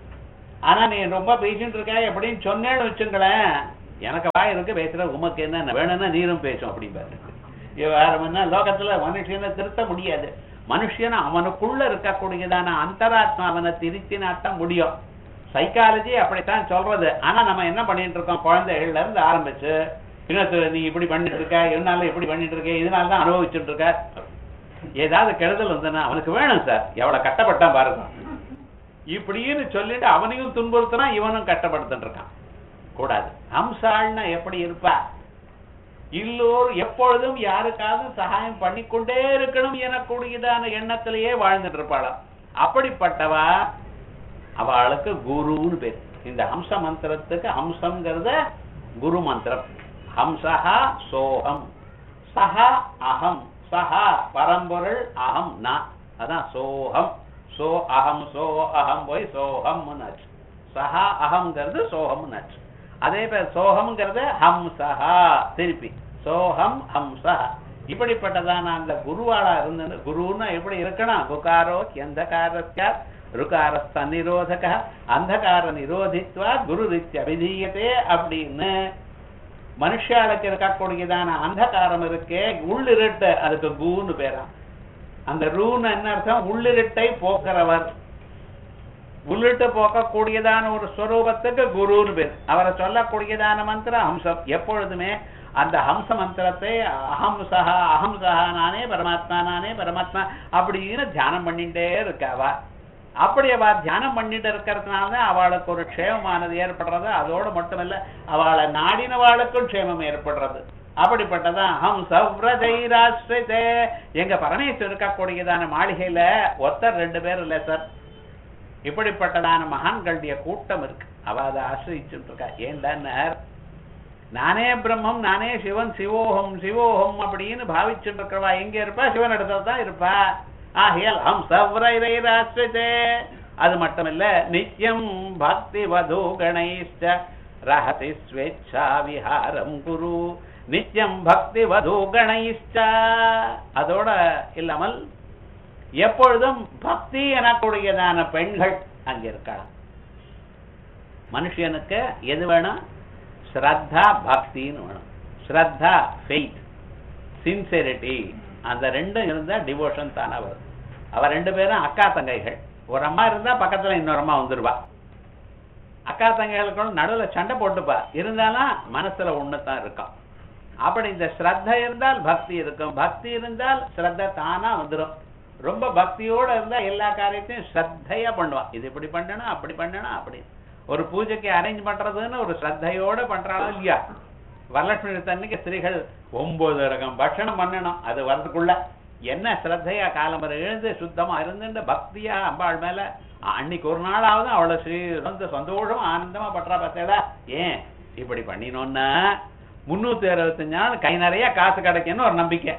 ஆனா நீ ரொம்ப பேசிட்டு இருக்க எப்படின்னு சொன்னேன்னு வச்சுங்களேன் எனக்கு வாய் இருக்கு பேசுற உமக்கு என்ன வேணும்னா நீரும் பேசும் அப்படிம்பாரு இது வேற என்ன லோகத்துல மனுஷனை திருத்த முடியாது மனுஷன் அவனுக்குள்ள இருக்கக்கூடியதான அந்தராத்மா அவனை திருத்தினாத்தான் முடியும் சைக்காலஜி அப்படித்தான் சொல்றது ஆனா நம்ம என்ன பண்ணிட்டு இருக்கோம் குழந்தைகள்ல இருந்து ஆரம்பிச்சு இன்னொருத்தர் நீ இப்படி பண்ணிட்டு இருக்க இதனால இப்படி பண்ணிட்டு இருக்க இதனால தான் அனுபவிச்சுட்டு இருக்க ஏதாவது கெடுதல் வந்ததுன்னா அவனுக்கு வேணும் சார் எவ்வளவு கட்டப்பட்டான் பாருங்க இப்படின்னு சொல்லிட்டு அவனையும் துன்புறுத்தினா இவனும் கட்டப்படுத்திட்டு இருக்கான் கூடாது ஹம்சாள்னா எப்படி இருப்பா இல்லோர் எப்பொழுதும் யாருக்காவது சகாயம் பண்ணிக்கொண்டே இருக்கணும் எனக்கூடியதான எண்ணத்திலேயே வாழ்ந்துட்டு இருப்பாளாம் அப்படிப்பட்டவா அவளுக்கு குருன்னு பேர் இந்த ஹம்ச மந்திரத்துக்கு ஹம்சம்ங்கிறத குரு மந்திரம் ஹம்சஹா சோகம் சஹா அகம் சஹா பரம்பொருள் அகம் நான் அதான் சோகம் சோ அகம் சோ அகம் போய் சோகம்னு ஆச்சு சஹா அகம்ங்கிறது சோகம்னு ஆச்சு அதே பேர் சோகம்ங்கிறது ஹம்சஹா திருப்பி சோகம் ஹம்சா இப்படிப்பட்டதான அந்த குருவாளா இருந்த குருன்னா எப்படி இருக்கணும் குகாரோ எந்தகாரஸ்யா ருகாரஸ்த நிரோதக அந்தகார நிரோதித்வா குரு ரித்ய அபிதீயத்தே அப்படின்னு மனுஷாளுக்கு இருக்கக்கூடியதான அந்தகாரம் இருக்கே உள்ளிருட்டு அதுக்கு கூன்னு பேரா அந்த ரூன்னு என்ன அர்த்தம் உள்ளிருட்டை போக்குறவர் உள்ளிட்டு போக்கக்கூடியதான ஒரு ஸ்வரூபத்துக்கு குருன்னு பேர் அவரை சொல்லக்கூடியதான மந்திரம் அம்சம் எப்பொழுதுமே அந்த ஹம்ச மந்திரத்தை அஹம்சா அஹம்சா நானே பரமாத்மா நானே பரமாத்மா அப்படின்னு தியானம் பண்ணிட்டே இருக்காவா அப்படி அவ தியானம் பண்ணிட்டு இருக்கிறதுனால அவளுக்கு ஒரு க்ஷேமமானது ஏற்படுறது அதோடு மட்டுமல்ல அவளை நாடினவாளுக்கும் க்ஷேமம் ஏற்படுறது அப்படிப்பட்டதான் ஹம் சவ்ரஜைராஸ்ரிதே எங்க பரமேஸ்வரர் இருக்கக்கூடியதான மாளிகையில ஒத்தர் ரெண்டு பேர் இல்ல சார் இப்படிப்பட்டதான மகான்களுடைய கூட்டம் இருக்கு அவ அதை ஆசிரிச்சுட்டு இருக்கா ஏண்டான்னார் நானே பிரம்மம் நானே சிவன் சிவோகம் சிவோகம் அப்படின்னு பாவிச்சுட்டு இருக்கிறவா எங்க இருப்பா சிவன் இடத்துல தான் இருப்பா ஆகையால் ஹம் சவ்ரைரைராஸ்ரிதே அது மட்டுமில்ல நித்யம் பக்தி வது கணேஷ்ட ரஹதி ஸ்வேச்சா விஹாரம் குரு நித்யம் பக்தி வது கணேஷ்ட அதோட இல்லாமல் எப்பொழுதும் பக்தி எனக்கூடியதான பெண்கள் அங்க இருக்கலாம் மனுஷனுக்கு எது வேணும் ஸ்ரத்தா பக்தின்னு வேணும் ஸ்ரத்தா ஃபெய்த் சின்சியரிட்டி அந்த ரெண்டும் இருந்தா டிவோஷன் தானா வரும் அவ ரெண்டு பேரும் அக்கா தங்கைகள் ஒரு அம்மா இருந்தா பக்கத்துல இன்னொரு அம்மா வந்துருவா அக்கா தங்கைகளுக்கும் நடுவுல சண்டை போட்டுப்பா இருந்தாலும் மனசுல ஒண்ணுதான் இருக்கும் அப்படி இந்த ஸ்ரத்த இருந்தால் பக்தி இருக்கும் பக்தி இருந்தால் ஸ்ரத்த தானா வந்துடும் ரொம்ப பக்தியோட இருந்தா எல்லா காரியத்தையும் ஸ்ரத்தையா பண்ணுவான் இது இப்படி பண்ணணும் அப்படி பண்ணணும் அப்படி ஒரு பூஜைக்கு அரேஞ்ச் பண்றதுன்னு ஒரு ஸ்ரத்தையோட பண்றாளோ இல்லையா வரலட்சுமி தண்ணிக்கு ஸ்திரீகள் ஒன்பது ரகம் பட்சணம் பண்ணணும் அது வரதுக்குள்ள என்ன ஸ்ரத்தையா காலம்பரை எழுந்து சுத்தமா இருந்துட்டு பக்தியா அம்பாள் மேல அன்னைக்கு ஒரு நாளாவது அவளை ஸ்ரீ வந்து சந்தோஷம் ஆனந்தமா பண்றா பார்த்தேடா ஏன் இப்படி பண்ணினோன்னா முன்னூத்தி அறுபத்தஞ்சு நாள் கை நிறைய காசு கிடைக்கும்னு ஒரு நம்பிக்கை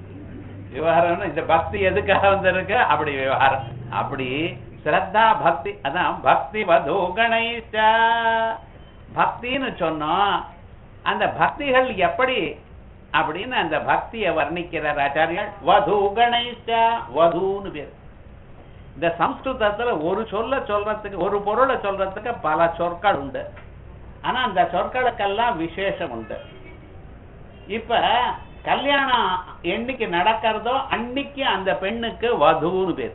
விவகாரம் இந்த பக்தி எதுக்காக வந்திருக்கு அப்படி விவகாரம் அப்படி ஸ்ரத்தா பக்தி அதான் பக்தி வது கணேஷ பக்தின்னு சொன்னோம் அந்த பக்திகள் எப்படி அப்படின்னு அந்த பக்தியை வர்ணிக்கிறார் ஆச்சாரியால் வது கணேஷ வதுன்னு பேர் இந்த சம்ஸ்கிருதத்துல ஒரு சொல்ல சொல்றதுக்கு ஒரு பொருளை சொல்றதுக்கு பல சொற்கள் உண்டு ஆனா அந்த சொற்களுக்கெல்லாம் விசேஷம் உண்டு இப்ப கல்யாணம் என்னைக்கு நடக்கிறதோ அன்னைக்கு அந்த பெண்ணுக்கு வதுன்னு பேர்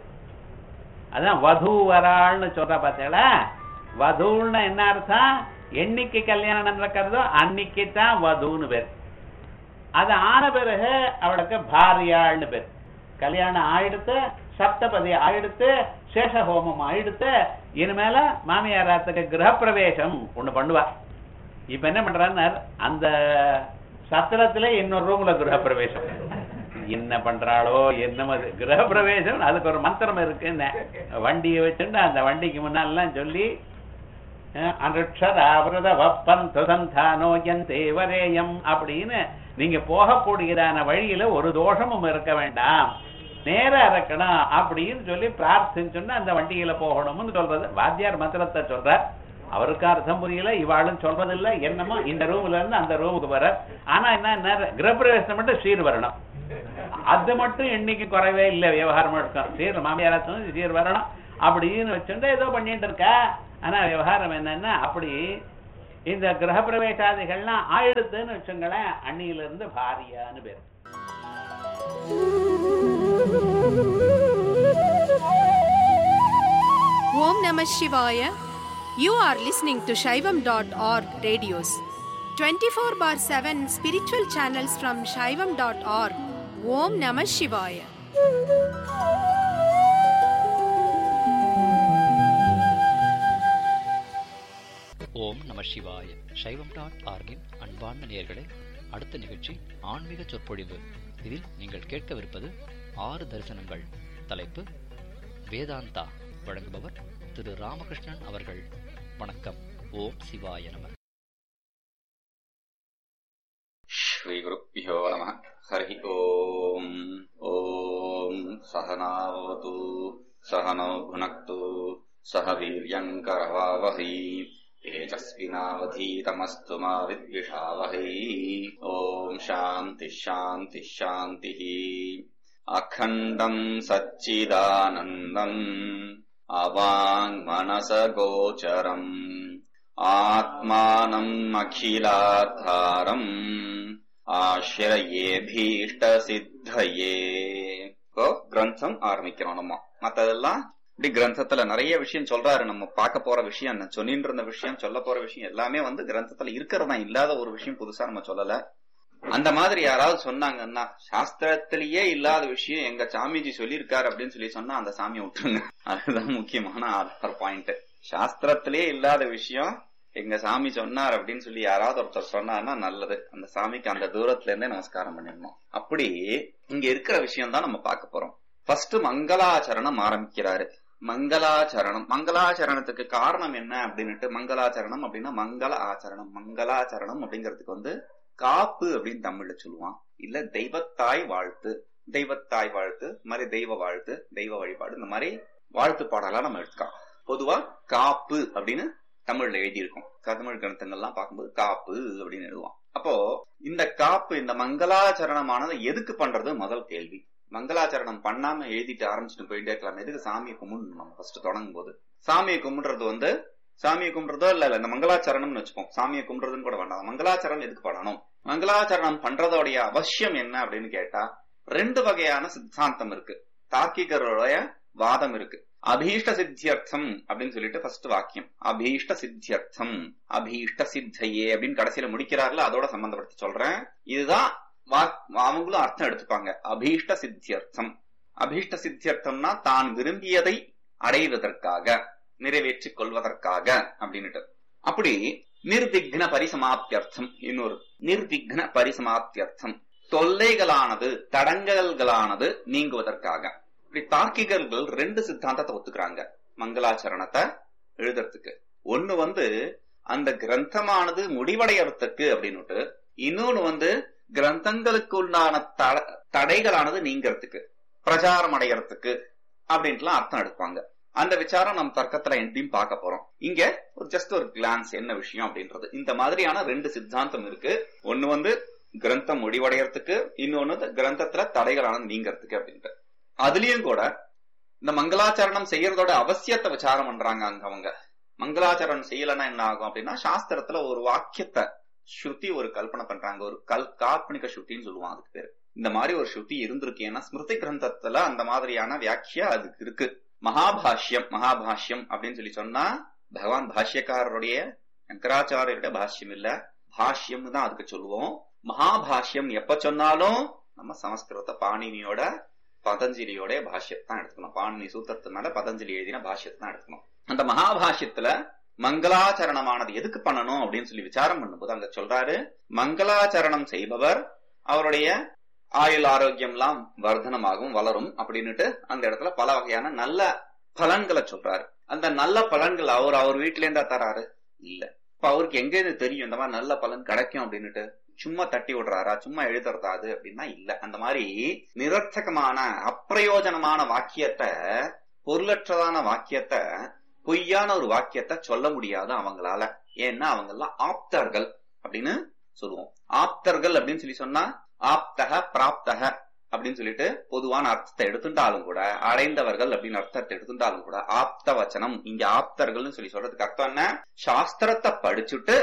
அதான் வது வராள்னு சொல்ற பார்த்தீங்களா வதுன்னு என்ன அர்த்தம் என்னைக்கு கல்யாணம் நடக்கிறதோ அன்னைக்கு தான் வதுன்னு பேர் அது ஆன பிறகு அவளுக்கு பாரியாள்னு பேர் கல்யாணம் ஆயிடுத்து சப்தபதி ஆயிடுத்து சேஷஹோமம் ஆயிடுத்து இனிமேல மாமியாராத்துக்கு கிரகப்பிரவேசம் ஒண்ணு பண்ணுவா இப்ப என்ன பண்றாரு அந்த சத்திரத்துல இன்னொரு ரூம்ல கிரகப்பிரவேசம் என்ன பண்றாளோ என்ன கிரகப்பிரவேசம் அதுக்கு ஒரு மந்திரம் இருக்குன்னு வண்டியை வச்சுட்டு அந்த வண்டிக்கு முன்னாலாம் சொல்லி அனுஷராவிரத வப்பன் துசந்தானோ என் தேவரேயம் அப்படின்னு நீங்க போகக்கூடியதான வழியில ஒரு தோஷமும் இருக்க வேண்டாம் நேரா இருக்கணும் அப்படின்னு சொல்லி பிரார்த்திச்சுன்னா அந்த வண்டியில போகணும்னு சொல்றது வாத்தியார் மந்திரத்தை சொல்றார் அவருக்கு அர்த்தம் புரியல இவாளும் சொல்றதில்ல என்னமோ இந்த ரூம்ல இருந்து அந்த ரூமுக்கு வர ஆனா என்ன கிரகப்பிரவேசம் மட்டும் சீர் வரணும் அது மட்டும் என்னைக்கு குறைவே இல்லை விவகாரம் இருக்கும் சீர் மாமியாராச்சும் சீர் வரணும் அப்படின்னு வச்சுட்டு ஏதோ பண்ணிட்டு இருக்கா ஆனா விவகாரம் என்னன்னா அப்படி இந்த கிரகப்பிரவேசாதிகள்லாம் ஆயிடுத்துன்னு வச்சுங்களேன் அன்னியில இருந்து பாரியான்னு பேர் Om Namah Shivaya. You are listening to Shaivam.org radios. 24 bar 7 spiritual channels from Shaivam.org. Om Namah Shivaya. ஓம் நம சிவாய சைவம் டாட் ஆர்கின் அன்பார்ந்த நேயர்களே அடுத்த நிகழ்ச்சி ஆன்மீக சொற்பொழிவு இதில் நீங்கள் கேட்கவிருப்பது ஆறு தரிசனங்கள் தலைப்பு வேதாந்தா வழங்குபவர் திரு ராமகிருஷ்ணன் அவர்கள் வணக்கம் ஓம் சிவாய நம श्रीगुरुभ्यो नमः हरिः ओम् ॐ सहनावतु सहनौ भुनक्तु सह वीर्यम् करवावहै तेजस्विनावधीतमस्तु मा विद्विषावहै ॐ शान्तिः शान्तिः शान्तिः अखण्डम् सच्चिदानन्दम् अवाङ्मनसगोचरम् आत्मानम् अखिलाधारम् ஆசிரியேபீஷ்டசித்தயே இப்போ கிரந்தம் ஆரம்பிக்கிறோம் நம்ம மத்ததெல்லாம் இப்படி கிரந்தத்துல நிறைய விஷயம் சொல்றாரு நம்ம பார்க்க போற விஷயம் சொல்லிட்டு இருந்த விஷயம் சொல்ல போற விஷயம் எல்லாமே வந்து கிரந்தத்துல இருக்கிறதா இல்லாத ஒரு விஷயம் புதுசா நம்ம சொல்லல அந்த மாதிரி யாராவது சொன்னாங்கன்னா சாஸ்திரத்திலேயே இல்லாத விஷயம் எங்க சாமிஜி சொல்லியிருக்காரு அப்படின்னு சொல்லி சொன்னா அந்த சாமியை விட்டுருங்க அதுதான் முக்கியமான ஆதார் பாயிண்ட் சாஸ்திரத்திலேயே இல்லாத விஷயம் எங்க சாமி சொன்னார் அப்படின்னு சொல்லி யாராவது ஒருத்தர் சொன்னார்னா நல்லது அந்த சாமிக்கு அந்த தூரத்துல இருந்தே நமஸ்காரம் பண்ணிடணும் அப்படி இங்க இருக்கிற விஷயம் தான் நம்ம பார்க்க போறோம் ஃபர்ஸ்ட் மங்களாச்சரணம் ஆரம்பிக்கிறாரு மங்களாச்சரணம் மங்களாச்சரணத்துக்கு காரணம் என்ன அப்படின்னுட்டு மங்களாச்சரணம் அப்படின்னா மங்கள ஆச்சரணம் மங்களாச்சரணம் அப்படிங்கிறதுக்கு வந்து காப்பு அப்படின்னு தமிழ்ல சொல்லுவான் இல்ல தெய்வத்தாய் வாழ்த்து தெய்வத்தாய் வாழ்த்து இந்த மாதிரி தெய்வ வாழ்த்து தெய்வ வழிபாடு இந்த மாதிரி வாழ்த்து பாடலாம் நம்ம எடுத்துக்கலாம் பொதுவா காப்பு அப்படின்னு தமிழ்ல எழுதியிருக்கும் தமிழ் கிரந்தங்கள்லாம் பார்க்கும்போது காப்பு அப்படின்னு எழுதுவான் அப்போ இந்த காப்பு இந்த மங்களாச்சரணமானது எதுக்கு பண்றது முதல் கேள்வி மங்களாச்சரணம் பண்ணாம எழுதிட்டு ஆரம்பிச்சுட்டு போயிட்டே இருக்கலாம் எதுக்கு சாமியை கும்பிடணும் நம்ம ஃபர்ஸ்ட் தொடங்கும் போது சாமியை கும்பிடுறது வந்து சாமியை கும்பிடுறதோ இல்ல இல்ல இந்த மங்களாச்சரணம்னு வச்சுப்போம் சாமியை கும்பிடுறதுன்னு கூட வேண்டாம் மங்களாச்சரணம் எதுக்கு பண்ணணும் மங்களாச்சரணம் பண்றதோடைய அவசியம் என்ன அப்படின்னு கேட்டா ரெண்டு வகையான சித்தாந்தம் இருக்கு தார்க்கிகருடைய வாதம் இருக்கு அபீஷ்ட சித்தியர்த்தம் அப்படின்னு சொல்லிட்டு ஃபர்ஸ்ட் வாக்கியம் அபீஷ்ட சித்தியர்த்தம் அபீஷ்ட சித்தையே அப்படின்னு கடைசியில முடிக்கிறார்ல அதோட சம்பந்தப்படுத்தி சொல்றேன் இதுதான் அவங்களும் அர்த்தம் எடுத்துப்பாங்க அபீஷ்ட சித்தியர்த்தம் அபீஷ்ட சித்தியர்த்தம்னா தான் விரும்பியதை அடைவதற்காக நிறைவேற்றிக் கொள்வதற்காக அப்படின்னுட்டு அப்படி நிர்விக்ன பரிசமாப்தியர்த்தம் இன்னொரு நிர்விக்ன பரிசமாப்தியர்த்தம் தொல்லைகளானது தடங்கல்களானது நீங்குவதற்காக இப்படி தார்க்கிகர்கள் ரெண்டு சித்தாந்தத்தை ஒத்துக்கிறாங்க மங்களாச்சரணத்தை எழுதுறதுக்கு ஒண்ணு வந்து அந்த கிரந்தமானது முடிவடையறதுக்கு அப்படின்னுட்டு இன்னொன்னு வந்து கிரந்தங்களுக்கு உண்டான தடைகளானது நீங்கிறதுக்கு பிரச்சாரம் அடையறதுக்கு அப்படின்ட்டுலாம் அர்த்தம் எடுப்பாங்க அந்த விசாரம் நம்ம தர்க்கத்துல எப்படியும் பார்க்க போறோம் இங்க ஒரு ஜஸ்ட் ஒரு கிளான்ஸ் என்ன விஷயம் அப்படின்றது இந்த மாதிரியான ரெண்டு சித்தாந்தம் இருக்கு ஒண்ணு வந்து கிரந்தம் முடிவடையறதுக்கு இன்னொன்னு கிரந்தத்துல தடைகளானது நீங்கிறதுக்கு அப்படின்ட்டு அதுலயும் கூட இந்த மங்களாச்சரணம் செய்யறதோட அவசியத்தை விசாரம் பண்றாங்க அங்க அவங்க மங்களாச்சரணம் செய்யலன்னா என்ன ஆகும் அப்படின்னா சாஸ்திரத்துல ஒரு வாக்கியத்தை ஸ்ருதி ஒரு கல்பனை பண்றாங்க ஒரு கல் கால்பனிக ஸ்ருத்தின்னு சொல்லுவான் அதுக்கு பேரு இந்த மாதிரி ஒரு ஸ்ருதி இருந்திருக்கு ஏன்னா ஸ்மிருதி கிரந்தத்துல அந்த மாதிரியான வியாக்கியா அதுக்கு இருக்கு மகாபாஷ்யம் மகாபாஷ்யம் அப்படின்னு சொல்லி சொன்னா பகவான் பாஷ்யக்காரருடைய சங்கராச்சாரியருடைய பாஷ்யம் இல்ல பாஷ்யம் தான் அதுக்கு சொல்லுவோம் மகாபாஷ்யம் எப்ப சொன்னாலும் நம்ம சமஸ்கிருத பாணினியோட பதஞ்சலியோட பாஷ்யத்தை தான் எடுத்துக்கணும் பாணினி சூத்திரத்தினால பதஞ்சலி எழுதின பாஷ்யத்தை தான் எடுத்துக்கணும் அந்த மகாபாஷ்யத்துல மங்களாச்சரணமானது எதுக்கு பண்ணணும் அப்படின்னு சொல்லி விசாரம் பண்ணும்போது அங்க சொல்றாரு மங்களாச்சரணம் செய்பவர் அவருடைய ஆயுள் ஆரோக்கியம் எல்லாம் வர்தனமாகும் வளரும் அப்படின்னுட்டு அந்த இடத்துல பல வகையான நல்ல பலன்களை சொல்றாரு அந்த நல்ல பலன்கள் அவர் அவர் வீட்டுல இருந்தா தராரு இல்ல இப்ப அவருக்கு எங்க இருந்து தெரியும் இந்த மாதிரி நல்ல பலன் கிடைக்கும் அப்படின்னுட்டு சும்மா தட்டி விடுறாரா சும்மா எழுதுறதா அது அப்படின்னா இல்ல அந்த மாதிரி நிரர்த்தகமான அப்பிரயோஜனமான வாக்கியத்தை பொருளற்றதான வாக்கியத்தை பொய்யான ஒரு வாக்கியத்தை சொல்ல முடியாது அவங்களால ஏன்னா அவங்க எல்லாம் ஆப்தர்கள் அப்படின்னு சொல்லுவோம் ஆப்தர்கள் அப்படின்னு சொல்லி சொன்னா ஆப்தக பிராப்தக அப்படின்னு சொல்லிட்டு பொதுவான அர்த்தத்தை எடுத்துட்டாலும் கூட அடைந்தவர்கள் அப்படின்னு அர்த்தத்தை எடுத்துட்டாலும் கூட ஆப்த வச்சனம் இங்க ஆப்தர்கள்னு சொல்லி சொல்றதுக்கு அர்த்தம் என்ன சாஸ்திரத்தை படிச்சுட்டு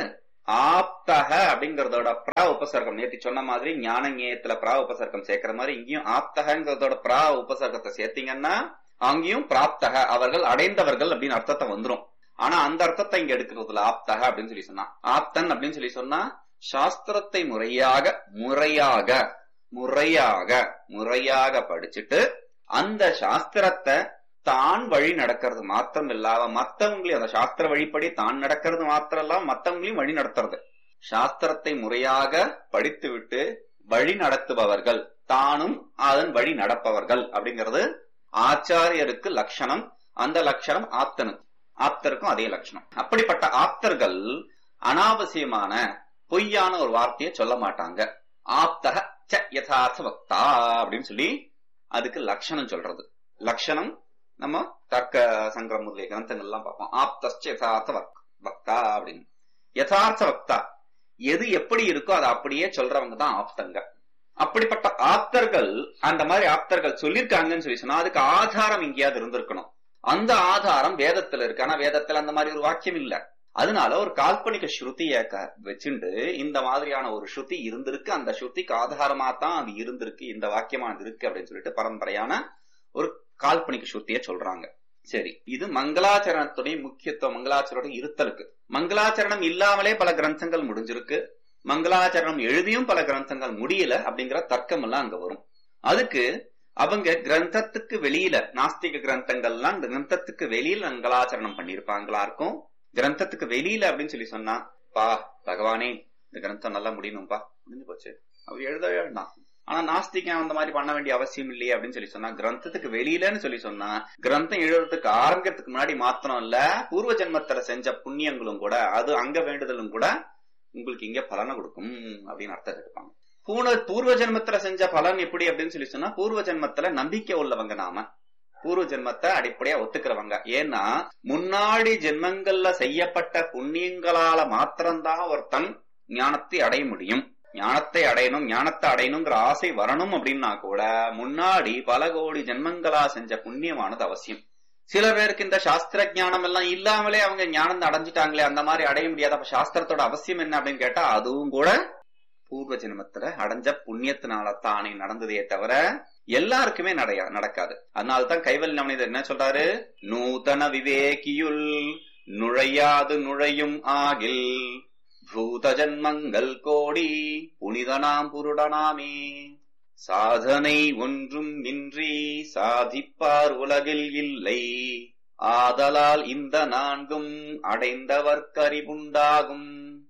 ஆப்தக அப்படிங்கறதோட பிரா உபசர்க்கம் நேற்று சொன்ன மாதிரி ஞானங்கேயத்துல பிரா உபசர்க்கம் சேர்க்கிற மாதிரி இங்கேயும் ஆப்தகங்கிறதோட பிரா உபசர்க்கத்தை சேர்த்தீங்கன்னா அங்கேயும் பிராப்தக அவர்கள் அடைந்தவர்கள் அப்படின்னு அர்த்தத்தை வந்துரும் ஆனா அந்த அர்த்தத்தை இங்க எடுக்கிறதுல ஆப்தக அப்படின்னு சொல்லி சொன்னா ஆப்தன் அப்படின்னு சொல்லி சொன்னா சாஸ்திரத்தை முறையாக முறையாக முறையாக முறையாக படிச்சுட்டு அந்த சாஸ்திரத்தை தான் வழி நடக்கிறது மாத்திரம் இல்லாம மத்தவங்களையும் அந்த சாஸ்திர வழிப்படி தான் நடக்கிறது மாத்திரம் இல்லாம மத்தவங்களையும் வழி நடத்துறது சாஸ்திரத்தை முறையாக படித்து விட்டு வழி நடத்துபவர்கள் தானும் அதன் வழி நடப்பவர்கள் அப்படிங்கிறது ஆச்சாரியருக்கு லட்சணம் அந்த லட்சணம் ஆப்தனுக்கு ஆப்தருக்கும் அதே லட்சணம் அப்படிப்பட்ட ஆப்தர்கள் அனாவசியமான பொய்யான ஒரு வார்த்தையை சொல்ல மாட்டாங்க ஆப்தக ச யதார்த்த வக்தா அப்படின்னு சொல்லி அதுக்கு லட்சணம் சொல்றது லட்சணம் நம்ம தர்க்க சங்கரம் முதலிய கிரந்தங்கள் எல்லாம் பார்ப்போம் ஆப்தஸ்ச யதார்த்த வக்தா அப்படின்னு யதார்த்த வக்தா எது எப்படி இருக்கோ அதை அப்படியே சொல்றவங்க தான் ஆப்தங்க அப்படிப்பட்ட ஆப்தர்கள் அந்த மாதிரி ஆப்தர்கள் சொல்லிருக்காங்கன்னு சொல்லி சொன்னா அதுக்கு ஆதாரம் எங்கேயாவது இருந்திருக்கணும் அந்த ஆதாரம் வேதத்துல இருக்கு ஆனா வேதத்துல அந்த மாதிரி ஒரு வாக்கியம் இல்ல அதனால ஒரு கால்பனிக ஸ்ருதிய வச்சுண்டு இந்த மாதிரியான ஒரு ஸ்ருதி இருந்திருக்கு அந்த ஸ்ருதிக்கு ஆதாரமா தான் அது இருந்திருக்கு இந்த வாக்கியமானது இருக்கு அப்படின்னு சொல்லிட்டு பரம்பரையான ஒரு கால்பனிக ஸ்ருதிய சொல்றாங்க சரி இது மங்களாச்சரணத்துடைய முக்கியத்துவம் மங்களாச்சரணம் இருத்தலுக்கு மங்களாச்சரணம் இல்லாமலே பல கிரந்தங்கள் முடிஞ்சிருக்கு மங்களாச்சரணம் எழுதியும் பல கிரந்தங்கள் முடியல அப்படிங்கிற தர்க்கம் எல்லாம் அங்க வரும் அதுக்கு அவங்க கிரந்தத்துக்கு வெளியில நாஸ்திக கிரந்தங்கள்லாம் கிரந்தத்துக்கு வெளியில மங்களாச்சரணம் பண்ணிருப்பாங்களா இருக்கும் கிரந்தத்துக்கு வெளியில அப்படின்னு சொல்லி சொன்னா பா பகவானே இந்த கிரந்தம் நல்லா முடியணும்பா முடிஞ்சு போச்சு அவர் எழுதவே வேண்டாம் ஆனா நாஸ்திகம் அந்த மாதிரி பண்ண வேண்டிய அவசியம் இல்லையே அப்படின்னு சொல்லி சொன்னா கிரந்தத்துக்கு வெளியிலன்னு சொல்லி சொன்னா கிரந்தம் எழுதுறதுக்கு ஆரம்பிக்கிறதுக்கு முன்னாடி மாத்திரம் இல்ல பூர்வ ஜென்மத்துல செஞ்ச புண்ணியங்களும் கூட அது அங்க வேண்டுதலும் கூட உங்களுக்கு இங்க பலனை கொடுக்கும் அப்படின்னு அர்த்தம் எடுப்பாங்க பூன பூர்வ ஜென்மத்துல செஞ்ச பலன் எப்படி அப்படின்னு சொல்லி சொன்னா பூர்வ ஜென்மத்துல நம்பிக்கை உள்ளவங்க நாம பூர்வ ஜென்மத்தை அடிப்படையா ஒத்துக்கிறவங்க ஏன்னா முன்னாடி ஜென்மங்கள்ல செய்யப்பட்ட புண்ணியங்களால மாத்திரம்தான் ஒருத்தன் ஞானத்தை அடைய முடியும் ஞானத்தை அடையணும் ஞானத்தை அடையணுங்கிற ஆசை வரணும் அப்படின்னா கூட முன்னாடி பல கோடி ஜென்மங்களா செஞ்ச புண்ணியமானது அவசியம் சில பேருக்கு இந்த சாஸ்திர ஞானம் எல்லாம் இல்லாமலே அவங்க ஞானம் அடைஞ்சிட்டாங்களே அந்த மாதிரி அடைய முடியாத அப்ப சாஸ்திரத்தோட அவசியம் என்ன அப்படின்னு கேட்டா அதுவும் கூட பூர்வ ஜென்மத்துல அடைஞ்ச புண்ணியத்தினால தானே நடந்ததே தவிர எல்லாருக்குமே நடைய நடக்காது அதனால்தான் கைவல்ய மனிதர் என்ன சொல்றாரு நூதன விவேகியுள் நுழையாது நுழையும் ஆகில் பூத ஜன்மங்கள் கோடி புனிதனாம் புருடனாமே சாதனை ஒன்றும் இன்றி சாதிப்பார் உலகில் இல்லை ஆதலால் இந்த நான்கும் அடைந்தவர்க்கறிவுண்டாகும்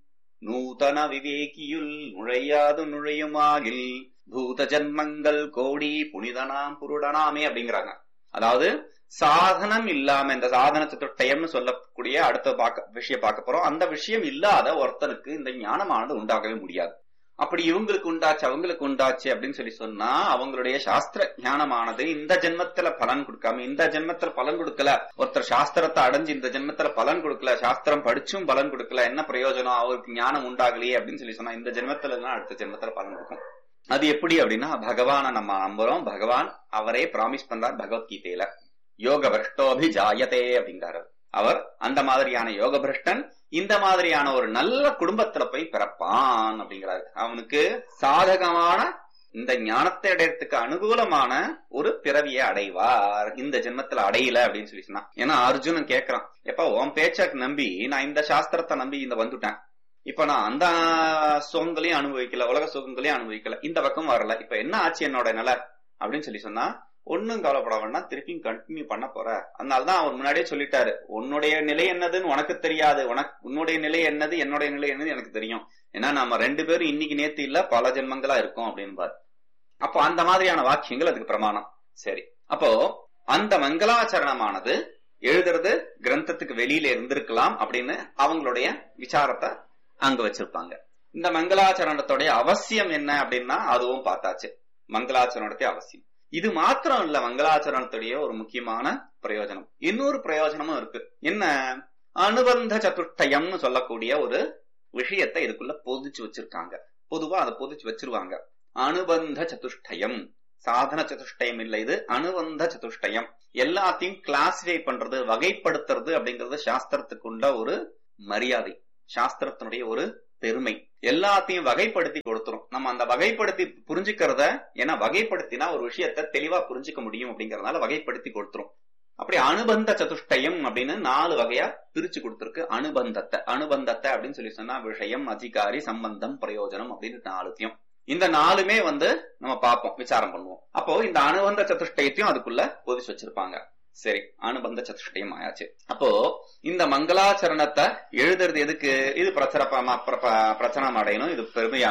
நூதன விவேகியுள் நுழையாது நுழையுமாகில் பூத ஜன்மங்கள் கோடி புனிதனாம் புருடனாமே அப்படிங்கிறாங்க அதாவது சாதனம் இல்லாம இந்த சாதன சதுஷ்டயம்னு சொல்லக்கூடிய அடுத்த பார்க்க விஷயம் பார்க்க போறோம் அந்த விஷயம் இல்லாத ஒருத்தனுக்கு இந்த ஞானமானது உண்டாகவே முடியாது அப்படி இவங்களுக்கு உண்டாச்சு அவங்களுக்கு உண்டாச்சு அப்படின்னு சொல்லி சொன்னா அவங்களுடைய சாஸ்திர ஞானமானது இந்த ஜென்மத்துல பலன் கொடுக்காம இந்த ஜென்மத்துல பலன் கொடுக்கல ஒருத்தர் சாஸ்திரத்தை அடைஞ்சு இந்த ஜென்மத்துல பலன் கொடுக்கல சாஸ்திரம் படிச்சும் பலன் கொடுக்கல என்ன பிரயோஜனம் அவருக்கு ஞானம் உண்டாகலையே அப்படின்னு சொல்லி சொன்னா இந்த ஜென்மத்துல தான் அடுத்த ஜென்மத்துல பலன் கொடுக்கும் அது எப்படி அப்படின்னா பகவான நம்ம நம்புறோம் பகவான் அவரே பிராமிஸ் பண்றார் பகவத்கீதையில யோக பிரஷ்டோபி ஜாயதே அப்படிங்கிறாரு அவர் அந்த மாதிரியான யோக பிரஷ்டன் இந்த மாதிரியான ஒரு நல்ல குடும்பத்துல போய் பிறப்பான் அப்படிங்கிறாரு அவனுக்கு சாதகமான இந்த ஞானத்தை அடையறதுக்கு அனுகூலமான ஒரு பிறவியை அடைவார் இந்த ஜென்மத்துல அடையல அப்படின்னு சொல்லி சொன்னான் ஏன்னா அர்ஜுனன் கேக்குறான் எப்ப உன் பேச்சக்கு நம்பி நான் இந்த சாஸ்திரத்தை நம்பி இந்த வந்துட்டேன் இப்ப நான் அந்த சுகங்களையும் அனுபவிக்கல உலக சுகங்களையும் அனுபவிக்கல இந்த பக்கம் வரல இப்ப என்ன ஆச்சு என்னோட நிலை அப்படின்னு சொல்லி சொன்னா ஒன்னும் கவலைப்பட வேண்டாம் திருப்பியும் கண்டினியூ பண்ண போற அதனாலதான் அவர் முன்னாடியே சொல்லிட்டாரு உன்னுடைய நிலை என்னதுன்னு உனக்கு தெரியாது உனக்கு உன்னுடைய நிலை என்னது என்னுடைய நிலை என்னது எனக்கு தெரியும் ஏன்னா நம்ம ரெண்டு பேரும் இன்னைக்கு நேத்து இல்ல பல ஜென்மங்களா இருக்கோம் அப்படின்பாரு அப்போ அந்த மாதிரியான வாக்கியங்கள் அதுக்கு பிரமாணம் சரி அப்போ அந்த மங்களாச்சரணமானது எழுதுறது கிரந்தத்துக்கு வெளியில இருந்திருக்கலாம் அப்படின்னு அவங்களுடைய விசாரத்தை அங்க வச்சிருப்பாங்க இந்த மங்களாச்சரணத்துடைய அவசியம் என்ன அப்படின்னா அதுவும் பார்த்தாச்சு மங்களாச்சரணத்துடைய அவசியம் இது மாத்திரம் இல்ல மங்களாச்சரணத்துடைய ஒரு முக்கியமான பிரயோஜனம் இன்னொரு பிரயோஜனமும் இருக்கு என்ன அனுபந்த சதுஷ்டயம்னு சொல்லக்கூடிய ஒரு விஷயத்தை இதுக்குள்ள பொதிச்சு வச்சிருக்காங்க பொதுவா அதை பொதிச்சு வச்சிருவாங்க அனுபந்த சதுஷ்டயம் சாதன சதுஷ்டயம் இல்ல இது அனுபந்த சதுஷ்டயம் எல்லாத்தையும் கிளாசிஃபை பண்றது வகைப்படுத்துறது அப்படிங்கறது சாஸ்திரத்துக்கு உண்ட ஒரு மரியாதை சாஸ்திரத்தினுடைய ஒரு பெருமை எல்லாத்தையும் வகைப்படுத்தி கொடுத்துரும் நம்ம அந்த வகைப்படுத்தி புரிஞ்சுக்கிறத ஏன்னா வகைப்படுத்தினா ஒரு விஷயத்த தெளிவா புரிஞ்சுக்க முடியும் அப்படிங்கறதுனால வகைப்படுத்தி கொடுத்துரும் அப்படி அனுபந்த சதுஷ்டயம் அப்படின்னு நாலு வகையா பிரிச்சு கொடுத்திருக்கு அனுபந்தத்தை அனுபந்தத்தை அப்படின்னு சொல்லி சொன்னா விஷயம் அதிகாரி சம்பந்தம் பிரயோஜனம் அப்படின்னு நாலுத்தையும் இந்த நாலுமே வந்து நம்ம பார்ப்போம் விசாரம் பண்ணுவோம் அப்போ இந்த அனுபந்த சதுஷ்டயத்தையும் அதுக்குள்ள பொதிச்சு வச்சிருப்பாங்க சரி அனுபந்த சதுஷ்டயம் ஆயாச்சு அப்போ இந்த மங்களாச்சரணத்தை எழுதுறது எதுக்கு இது பிரச்சரப்பமா பிரச்சனம் அடையணும் இது பெருமையா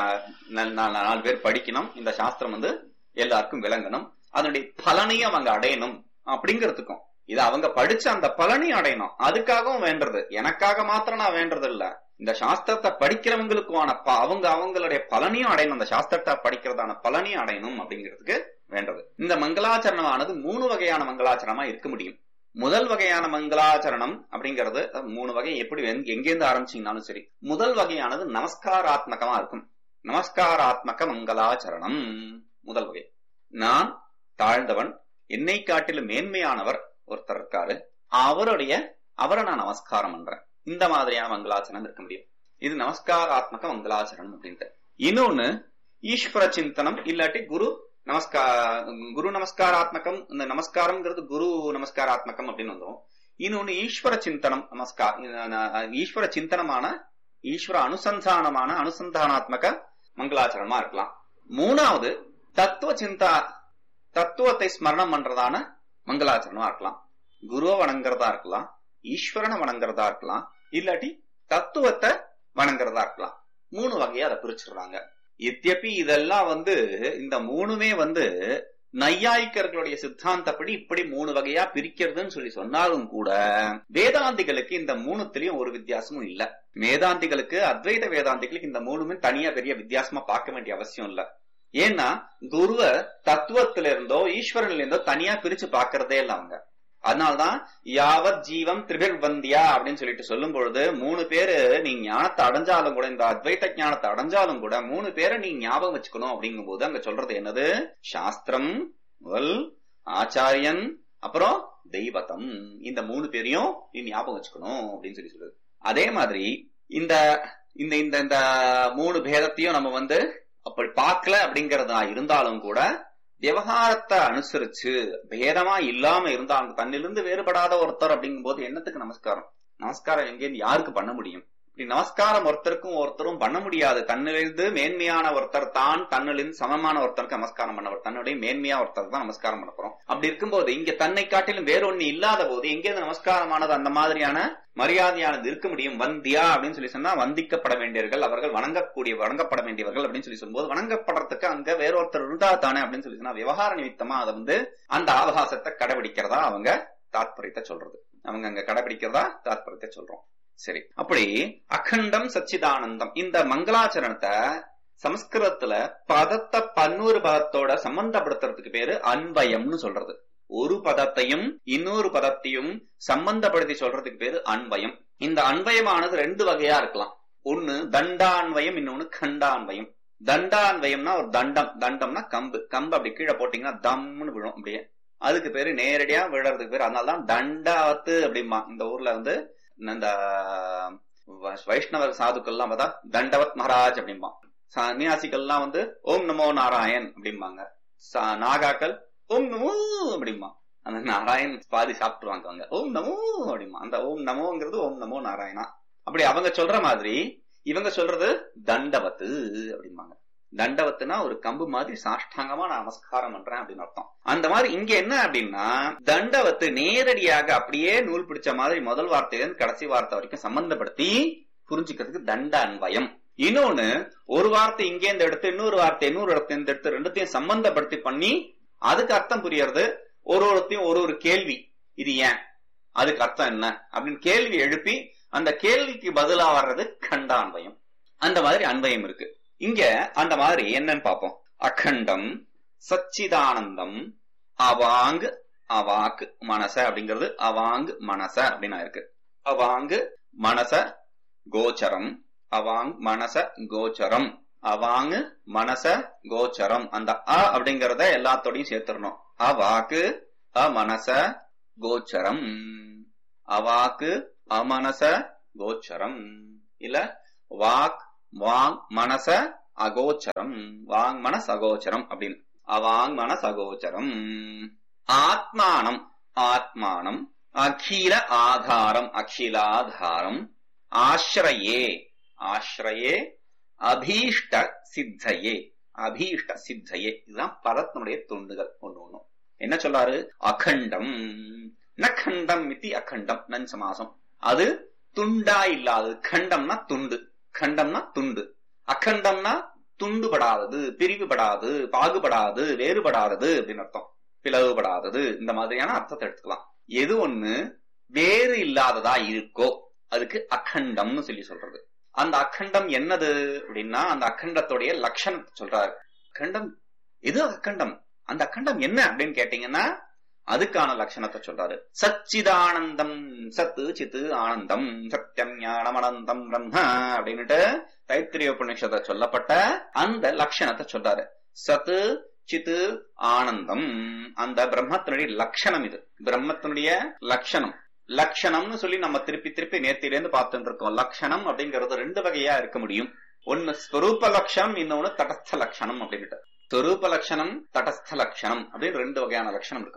நாலு பேர் படிக்கணும் இந்த சாஸ்திரம் வந்து எல்லாருக்கும் விளங்கணும் அதனுடைய பலனையும் அவங்க அடையணும் அப்படிங்கறதுக்கும் இது அவங்க படிச்ச அந்த பலனையும் அடையணும் அதுக்காகவும் வேண்டது எனக்காக மாத்திரம் நான் வேண்டது இல்ல இந்த சாஸ்திரத்தை படிக்கிறவங்களுக்குமான அவங்க அவங்களுடைய பலனையும் அடையணும் அந்த சாஸ்திரத்தை படிக்கிறதான பலனையும் அடையணும் அப்படிங்கிறதுக்கு வேண்டது இந்த மங்களாச்சரணமானது மூணு வகையான மங்களாச்சரணமா இருக்க முடியும் முதல் வகையான மங்களாச்சரணம் அப்படிங்கிறது மூணு வகை எப்படி எங்கேருந்து ஆரம்பிச்சீங்கனாலும் சரி முதல் வகையானது நமஸ்காராத்மகமா இருக்கும் நமஸ்காராத்மக மங்களாச்சரணம் முதல் வகை நான் தாழ்ந்தவன் என்னை காட்டிலும் மேன்மையானவர் ஒருத்தர் இருக்காரு அவருடைய அவரை நான் நமஸ்காரம் பண்றேன் இந்த மாதிரியான மங்களாச்சரணம் இருக்க முடியும் இது நமஸ்காராத்மக மங்களாச்சரணம் அப்படின்ட்டு இன்னொன்னு ஈஸ்வர சிந்தனம் இல்லாட்டி குரு நமஸ்கார குரு நமஸ்காராத்மகம் இந்த நமஸ்காரம்ங்கிறது குரு நமஸ்காராத்மகம் அப்படின்னு வந்துடும் இன்னொன்னு ஈஸ்வர சிந்தனம் நமஸ்கார் ஈஸ்வர சிந்தனமான ஈஸ்வர அனுசந்தானமான அனுசந்தானாத்மக மங்களாச்சரணமா இருக்கலாம் மூணாவது தத்துவ சிந்தா தத்துவத்தை ஸ்மரணம் பண்றதான மங்களாச்சரணமா இருக்கலாம் குருவை வணங்குறதா இருக்கலாம் ஈஸ்வரனை வணங்குறதா இருக்கலாம் இல்லாட்டி தத்துவத்தை வணங்குறதா இருக்கலாம் மூணு வகையா அதை பிரிச்சிடுறாங்க எத்தியப்பி இதெல்லாம் வந்து இந்த மூணுமே வந்து நையாயிக்கர்களுடைய சித்தாந்தப்படி இப்படி மூணு வகையா பிரிக்கிறதுன்னு சொல்லி சொன்னாலும் கூட வேதாந்திகளுக்கு இந்த மூணுத்திலயும் ஒரு வித்தியாசமும் இல்ல வேதாந்திகளுக்கு அத்வைத வேதாந்திகளுக்கு இந்த மூணுமே தனியா பெரிய வித்தியாசமா பார்க்க வேண்டிய அவசியம் இல்ல ஏன்னா குருவ தத்துவத்தில இருந்தோ ஈஸ்வரன்ல இருந்தோ தனியா பிரிச்சு பாக்குறதே இல்ல அவங்க அதனால்தான் யாவத் ஜீவம் திரிபிர்வந்தியா அப்படின்னு சொல்லிட்டு சொல்லும் பொழுது மூணு பேரு நீ ஞானத்தை அடைஞ்சாலும் கூட இந்த அத்வைத ஞானத்தை அடைஞ்சாலும் கூட மூணு பேரை நீ ஞாபகம் வச்சுக்கணும் அப்படிங்கும் போது அங்க சொல்றது என்னது சாஸ்திரம் வல் ஆச்சாரியன் அப்புறம் தெய்வத்தம் இந்த மூணு பேரையும் நீ ஞாபகம் வச்சுக்கணும் அப்படின்னு சொல்லி சொல்லுது அதே மாதிரி இந்த இந்த இந்த இந்த மூணு பேதத்தையும் நம்ம வந்து அப்படி பார்க்கல அப்படிங்கறதா இருந்தாலும் கூட விவகாரத்தை அனுசரிச்சு பேதமா இல்லாம இருந்தாங்க தன்னிலிருந்து வேறுபடாத ஒருத்தர் அப்படிங்கும் போது என்னத்துக்கு நமஸ்காரம் நமஸ்காரம் எங்கேருந்து யாருக்கு பண்ண முடியும் இப்படி நமஸ்காரம் ஒருத்தருக்கும் ஒருத்தரும் பண்ண முடியாது தன்னிலிருந்து மேன்மையான ஒருத்தர் தான் தன்னிலிருந்து சமமான ஒருத்தருக்கு நமஸ்காரம் பண்ணவர் தன்னுடைய மேன்மையா ஒருத்தர் தான் நமஸ்காரம் பண்ண போறோம் அப்படி இருக்கும்போது இங்க தன்னை காட்டிலும் வேறொன்னு இல்லாத போது எங்கேருந்து நமஸ்காரமானது அந்த மாதிரியான மரியாதையானது இருக்க முடியும் வந்தியா அப்படின்னு சொல்லி சொன்னா வந்திக்கப்பட வேண்டியவர்கள் அவர்கள் வணங்கக்கூடிய வணங்கப்பட வேண்டியவர்கள் அப்படின்னு சொல்லி சொல்லும்போது வணங்கப்படுறதுக்கு அங்க வேறொருத்தர் இருந்தா தானே அப்படின்னு சொல்லி சொன்னா விவகார நிமித்தமா அதை வந்து அந்த ஆவகாசத்தை கடைபிடிக்கிறதா அவங்க தாத்பரியத்தை சொல்றது அவங்க அங்க கடைபிடிக்கிறதா தாத்பரியத்தை சொல்றோம் சரி அப்படி அகண்டம் சச்சிதானந்தம் இந்த மங்களாச்சரணத்தை சமஸ்கிருதத்துல பதத்தை பன்னூறு பதத்தோட சம்பந்தப்படுத்துறதுக்கு பேரு அன்பயம்னு சொல்றது ஒரு பதத்தையும் இன்னொரு பதத்தையும் சம்பந்தப்படுத்தி சொல்றதுக்கு பேரு அன்வயம் இந்த அன்வயமானது ரெண்டு வகையா இருக்கலாம் ஒன்னு தண்டான்வயம் இன்னொன்னு கண்டான்வயம் தண்டான்வயம்னா ஒரு தண்டம் தண்டம்னா கம்பு கம்பு அப்படி கீழே போட்டீங்கன்னா தம்னு விழும் அப்படியே அதுக்கு பேரு நேரடியா விழுறதுக்கு பேரு அதனாலதான் தண்டாவத்து அப்படிமா இந்த ஊர்ல வந்து இந்த வைஷ்ணவ சாதுக்கள்லாம் பார்த்தா தண்டவத் மகாராஜ் அப்படிம்பா சன்னியாசிகள்லாம் வந்து ஓம் நமோ நாராயண் அப்படிம்பாங்க நாகாக்கள் ஓம் நமோ அப்படிம்பா அந்த நாராயண் பாதி சாப்பிட்டுருவாங்க அவங்க ஓம் நமோ அப்படிமா அந்த ஓம் நமோங்கிறது ஓம் நமோ நாராயணா அப்படி அவங்க சொல்ற மாதிரி இவங்க சொல்றது தண்டவத்து அப்படிம்பாங்க தண்டவத்துனா ஒரு கம்பு மாதிரி சாஷ்டாங்கமா நான் நமஸ்காரம் பண்றேன் அப்படின்னு அர்த்தம் அந்த மாதிரி இங்க என்ன அப்படின்னா தண்டவத்து நேரடியாக அப்படியே நூல் பிடிச்ச மாதிரி முதல் வார்த்தையிலிருந்து கடைசி வார்த்தை வரைக்கும் சம்பந்தப்படுத்தி புரிஞ்சுக்கிறதுக்கு தண்ட அன்வயம் இன்னொன்னு ஒரு வார்த்தை இங்கே இந்த எடுத்து இன்னொரு வார்த்தை இன்னொரு இடத்துல இந்த எடுத்து ரெண்டுத்தையும் சம்பந்தப்படுத்தி பண்ணி அதுக்கு அர்த்தம் புரியறது ஒரு ஒருத்தையும் ஒரு ஒரு கேள்வி இது ஏன் அதுக்கு அர்த்தம் என்ன அப்படின்னு கேள்வி எழுப்பி அந்த கேள்விக்கு பதிலா வர்றது கண்ட அன்வயம் அந்த மாதிரி அன்வயம் இருக்கு இங்க அந்த மாதிரி என்னன்னு பார்ப்போம் அகண்டம் சச்சிதானந்தம் அவாங்கு அவாக்கு மனச அப்படிங்கிறது அவாங்கு மனச அப்படின்னு இருக்கு அவாங்கு மனச கோச்சரம் அவாங் மனச கோச்சரம் அவாங்கு மனச கோச்சரம் அந்த அ அப்படிங்கறத எல்லாத்தோடையும் சேர்த்துடணும் அவாக்கு அமனச கோச்சரம் அவாக்கு அமனச கோச்சரம் இல்ல வாக் வாங் மனச அகோச்சரம் வாங் மனஸ் அகோச்சரம் அப்படின்னு அவாங் மனஸ் அகோச்சரம் ஆத்மானம் ஆத்மானம் அகில ஆதாரம் அகிலாதாரம் ஆශ්‍රயே ஆශ්‍රயே அபீஷ்ட சித்தையே அபீஷ்ட சித்தையே இதுதான் பரத்னுடைய துண்டுகள் ஒண்ணு ஒண்ணும் என்ன சொல்றாரு அகண்டம் நகண்டம் மித்தி அகண்டம் நன் சமாசம் அது துண்டா இல்லாதது கண்டம்னா துண்டு கண்டம்னா துண்டு அகண்டம்னா துண்டுபடாதது பிரிவுபடாது பாகுபடாது வேறுபடாதது அப்படின்னு அர்த்தம் பிளவுபடாதது இந்த மாதிரியான அர்த்தத்தை எடுத்துக்கலாம் எது ஒண்ணு வேறு இல்லாததா இருக்கோ அதுக்கு அகண்டம்னு சொல்லி சொல்றது அந்த அகண்டம் என்னது அப்படின்னா அந்த அகண்டத்துடைய லட்சணத்தை சொல்றாரு அகண்டம் எது அகண்டம் அந்த அகண்டம் என்ன அப்படின்னு கேட்டீங்கன்னா அதுக்கான லட்சணத்தை சொல்றாரு சச்சிதானந்தம் சத்து சித்து ஆனந்தம் சத்தியம் ஞானம் அனந்தம் பிரம்ம அப்படின்னுட்டு தைத்திரிய உபநிஷத்தை சொல்லப்பட்ட அந்த லட்சணத்தை சொல்றாரு சத்து சித்து ஆனந்தம் அந்த பிரம்மத்தினுடைய லட்சணம் இது பிரம்மத்தினுடைய லட்சணம் லட்சணம்னு சொல்லி நம்ம திருப்பி திருப்பி நேத்திலேருந்து பார்த்துட்டு இருக்கோம் லட்சணம் அப்படிங்கிறது ரெண்டு வகையா இருக்க முடியும் ஒன்னு ஸ்வரூப லட்சணம் இன்னொன்னு தடஸ்த லட்சணம் அப்படின்ட்டு ஸ்வரூப லட்சணம் தடஸ்த லட்சணம் அப்படின்னு ரெண்டு வகையான லட்சணம் இருக்க முடியும்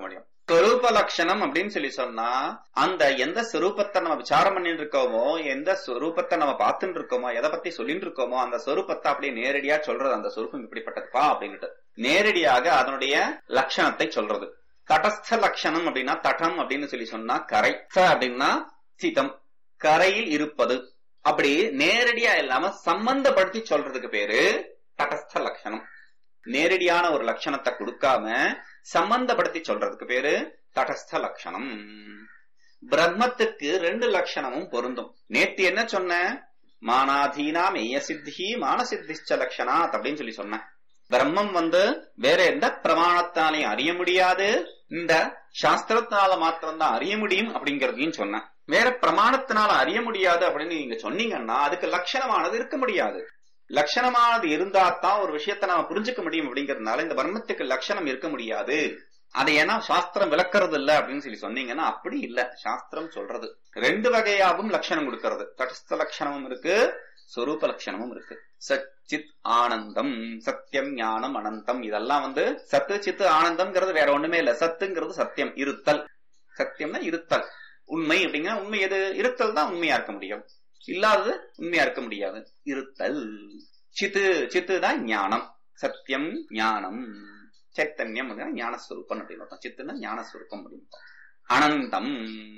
ஸ்வரூப லட்சணம் அப்படின்னு சொல்லி சொன்னா அந்த எந்த ஸ்வரூபத்தை நம்ம விசாரம் பண்ணிட்டு இருக்கோமோ எந்த ஸ்வரூபத்தை நம்ம பார்த்துட்டு இருக்கோமோ எதை பத்தி சொல்லிட்டு இருக்கோமோ அந்த ஸ்வரூபத்தை அப்படியே நேரடியா சொல்றது அந்த ஸ்வரூபம் இப்படிப்பட்டதுப்பா அப்படின்னுட்டு நேரடியாக அதனுடைய லட்சணத்தை சொல்றது தடஸ்த லட்சணம் அப்படின்னா தடம் அப்படின்னு சொல்லி சொன்னா கரை ச அப்படின்னா சிதம் கரையில் இருப்பது அப்படி நேரடியா இல்லாம சம்பந்தப்படுத்தி சொல்றதுக்கு பேரு தடஸ்த லட்சணம் நேரடியான ஒரு லட்சணத்தை கொடுக்காம சம்பந்தப்படுத்தி சொல்றதுக்கு பேரு தடஸ்த லட்சணம் பிரம்மத்துக்கு ரெண்டு லட்சணமும் பொருந்தும் நேத்து என்ன சொன்ன மானாதீனா மெய்ய சித்தி மானசித்திச்ச லட்சணாத் அப்படின்னு சொல்லி சொன்னேன் பிரம்மம் வந்து வேற எந்த பிரமாணத்தாலையும் அறிய முடியாது இந்த சாஸ்திரத்தினால மாத்திரம்தான் அறிய முடியும் அப்படிங்கறதையும் சொன்னேன் வேற பிரமாணத்தினால அறிய முடியாது அப்படின்னு நீங்க சொன்னீங்கன்னா அதுக்கு லட்சணமானது இருக்க முடியாது லட்சணமானது இருந்தா தான் ஒரு விஷயத்தை நாம புரிஞ்சுக்க முடியும் அப்படிங்கறதுனால இந்த பிரம்மத்துக்கு லட்சணம் இருக்க முடியாது அதை ஏன்னா சாஸ்திரம் விளக்குறது இல்ல அப்படின்னு சொல்லி சொன்னீங்கன்னா அப்படி இல்ல சாஸ்திரம் சொல்றது ரெண்டு வகையாகவும் லட்சணம் கொடுக்கறது தடஸ்த லட்சணமும் இருக்கு சொரூப லட்சணமும் இருக்கு சச்சித் ஆனந்தம் சத்தியம் ஞானம் அனந்தம் இதெல்லாம் வந்து சத்து சித்து ஆனந்தம்ங்கிறது வேற ஒண்ணுமே இல்ல சத்துங்கிறது சத்தியம் இருத்தல் சத்தியம்னா இருத்தல் உண்மை அப்படிங்கிற உண்மை எது இருத்தல் தான் உண்மையா இருக்க முடியும் இல்லாதது உண்மையா இருக்க முடியாது இருத்தல் சித்து சித்து தான் ஞானம் சத்தியம் ஞானம் சைத்தன்யம் ஞானஸ்வரூபம் அப்படின்னு அர்த்தம் சித்துன்னா ஞானஸ்வரூபம் அப்படின்னு அனந்தம்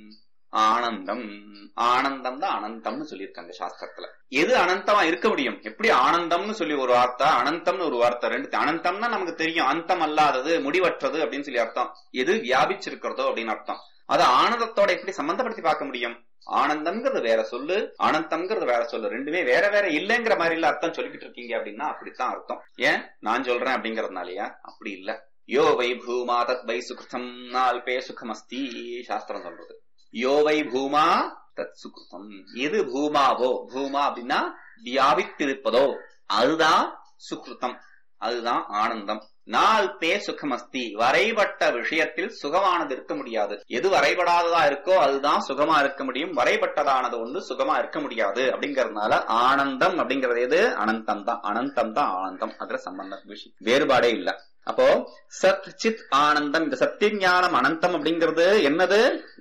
ஆனந்தம் ஆனந்தம் தான் அனந்தம்னு சொல்லியிருக்காங்க சாஸ்திரத்துல எது அனந்தமா இருக்க முடியும் எப்படி ஆனந்தம்னு சொல்லி ஒரு வார்த்தை அனந்தம்னு ஒரு வார்த்தை ரெண்டு அனந்தம்னா நமக்கு தெரியும் அந்தம் அல்லாதது முடிவற்றது அப்படின்னு சொல்லி அர்த்தம் எது வியாபிச்சிருக்கிறதோ அப்படின்னு அர்த்தம் அது ஆனந்தத்தோட எப்படி சம்பந்தப்படுத்தி பார்க்க முடியும் ஆனந்தம்ங்கிறது வேற சொல்லு அனந்தம்ங்கிறது வேற சொல்லு ரெண்டுமே வேற வேற இல்லைங்கிற மாதிரி இல்ல அர்த்தம் சொல்லிக்கிட்டு இருக்கீங்க அப்படின்னா அப்படித்தான் அர்த்தம் ஏன் நான் சொல்றேன் அப்படிங்கறதுனாலயா அப்படி இல்ல யோ வை பூமா தத் வை சுகிருத்தம் நால்பே சுகம் அஸ்தி சாஸ்திரம் சொல்றது யோ வை பூமா தத் சுகிருத்தம் எது பூமாவோ பூமா அப்படின்னா வியாபித்திருப்பதோ அதுதான் சுகிருத்தம் அதுதான் ஆனந்தம் நாள் பே சுகமஸ்தி வரைபட்ட விஷயத்தில் சுகமானது இருக்க முடியாது எது வரைபடாததா இருக்கோ அதுதான் சுகமா இருக்க முடியும் வரைபட்டதானது ஒன்று சுகமா இருக்க முடியாது அப்படிங்கறதுனால ஆனந்தம் அப்படிங்கறது எது அனந்தம் தான் அனந்தம் தான் ஆனந்தம் அதுல சம்பந்தம் விஷயம் வேறுபாடே இல்ல அப்போ சத் சித் ஆனந்தம் இந்த சத்தியஞானம் அனந்தம் அப்படிங்கிறது என்னது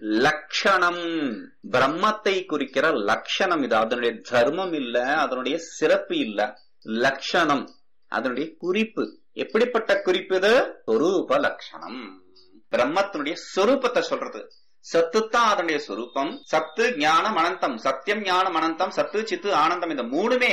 லட்சணம் பிரம்மத்தை குறிக்கிற லட்சணம் இது அதனுடைய தர்மம் இல்ல அதனுடைய சிறப்பு இல்ல லட்சணம் அதனுடைய குறிப்பு எப்படிப்பட்ட குறிப்பு இது சொரூப லட்சணம் பிரம்மத்தினுடைய சொரூபத்தை சொல்றது சத்து தான் அதனுடைய சொரூபம் சத்து ஞானம் அனந்தம் சத்தியம் ஞானம் அனந்தம் சத்து சித்து ஆனந்தம் இந்த மூணுமே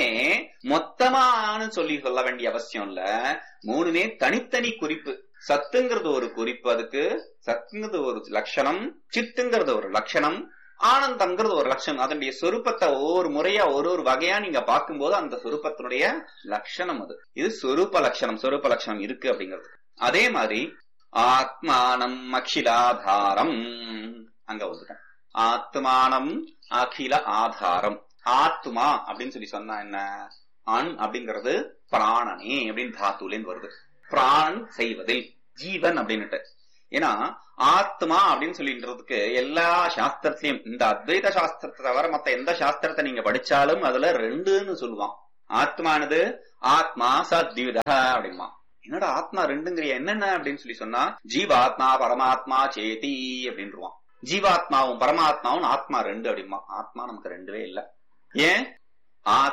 மொத்தமானு சொல்லி சொல்ல வேண்டிய அவசியம் இல்ல மூணுமே தனித்தனி குறிப்பு சத்துங்கிறது ஒரு குறிப்பு அதுக்கு சத்துங்கிறது ஒரு லட்சணம் சித்துங்கிறது ஒரு லட்சணம் ஆனந்தம்ங்கிறது ஒரு லட்சணம் அதனுடைய சொரூபத்தை ஒவ்வொரு முறையா ஒரு ஒரு வகையா நீங்க பார்க்கும்போது அந்த சொரூபத்தினுடைய லட்சணம் அது இது சொரூப லட்சணம் சொரூப லட்சணம் இருக்கு அப்படிங்கிறது அதே மாதிரி ஆத்மானம் அகிலாதாரம் அங்க வந்துட்டேன் ஆத்மானம் அகில ஆதாரம் ஆத்மா அப்படின்னு சொல்லி சொன்னா என்ன அன் அப்படிங்கிறது பிராணனே அப்படின்னு தாத்துலேருந்து வருது பிராணன் செய்வதில் ஜீவன் அப்படின்னுட்டு ஏன்னா ஆத்மா அப்படின்னு சொல்லின்றதுக்கு எல்லா சாஸ்திரத்திலையும் இந்த அத்வைத சாஸ்திரத்தை தவிர மத்த எந்த சாஸ்திரத்தை நீங்க படிச்சாலும் அதுல ரெண்டுன்னு சொல்லுவான் ஆத்மானது ஆத்மா சத்வித அப்படிமா என்னடா ஆத்மா ரெண்டுங்கிறிய என்னென்ன அப்படின்னு சொல்லி சொன்னா ஜீவாத்மா பரமாத்மா சேதி அப்படின்றான் ஜீவாத்மாவும் பரமாத்மாவும் ஆத்மா ரெண்டு அப்படிமா ஆத்மா நமக்கு ரெண்டுவே இல்ல ஏன் ஆத்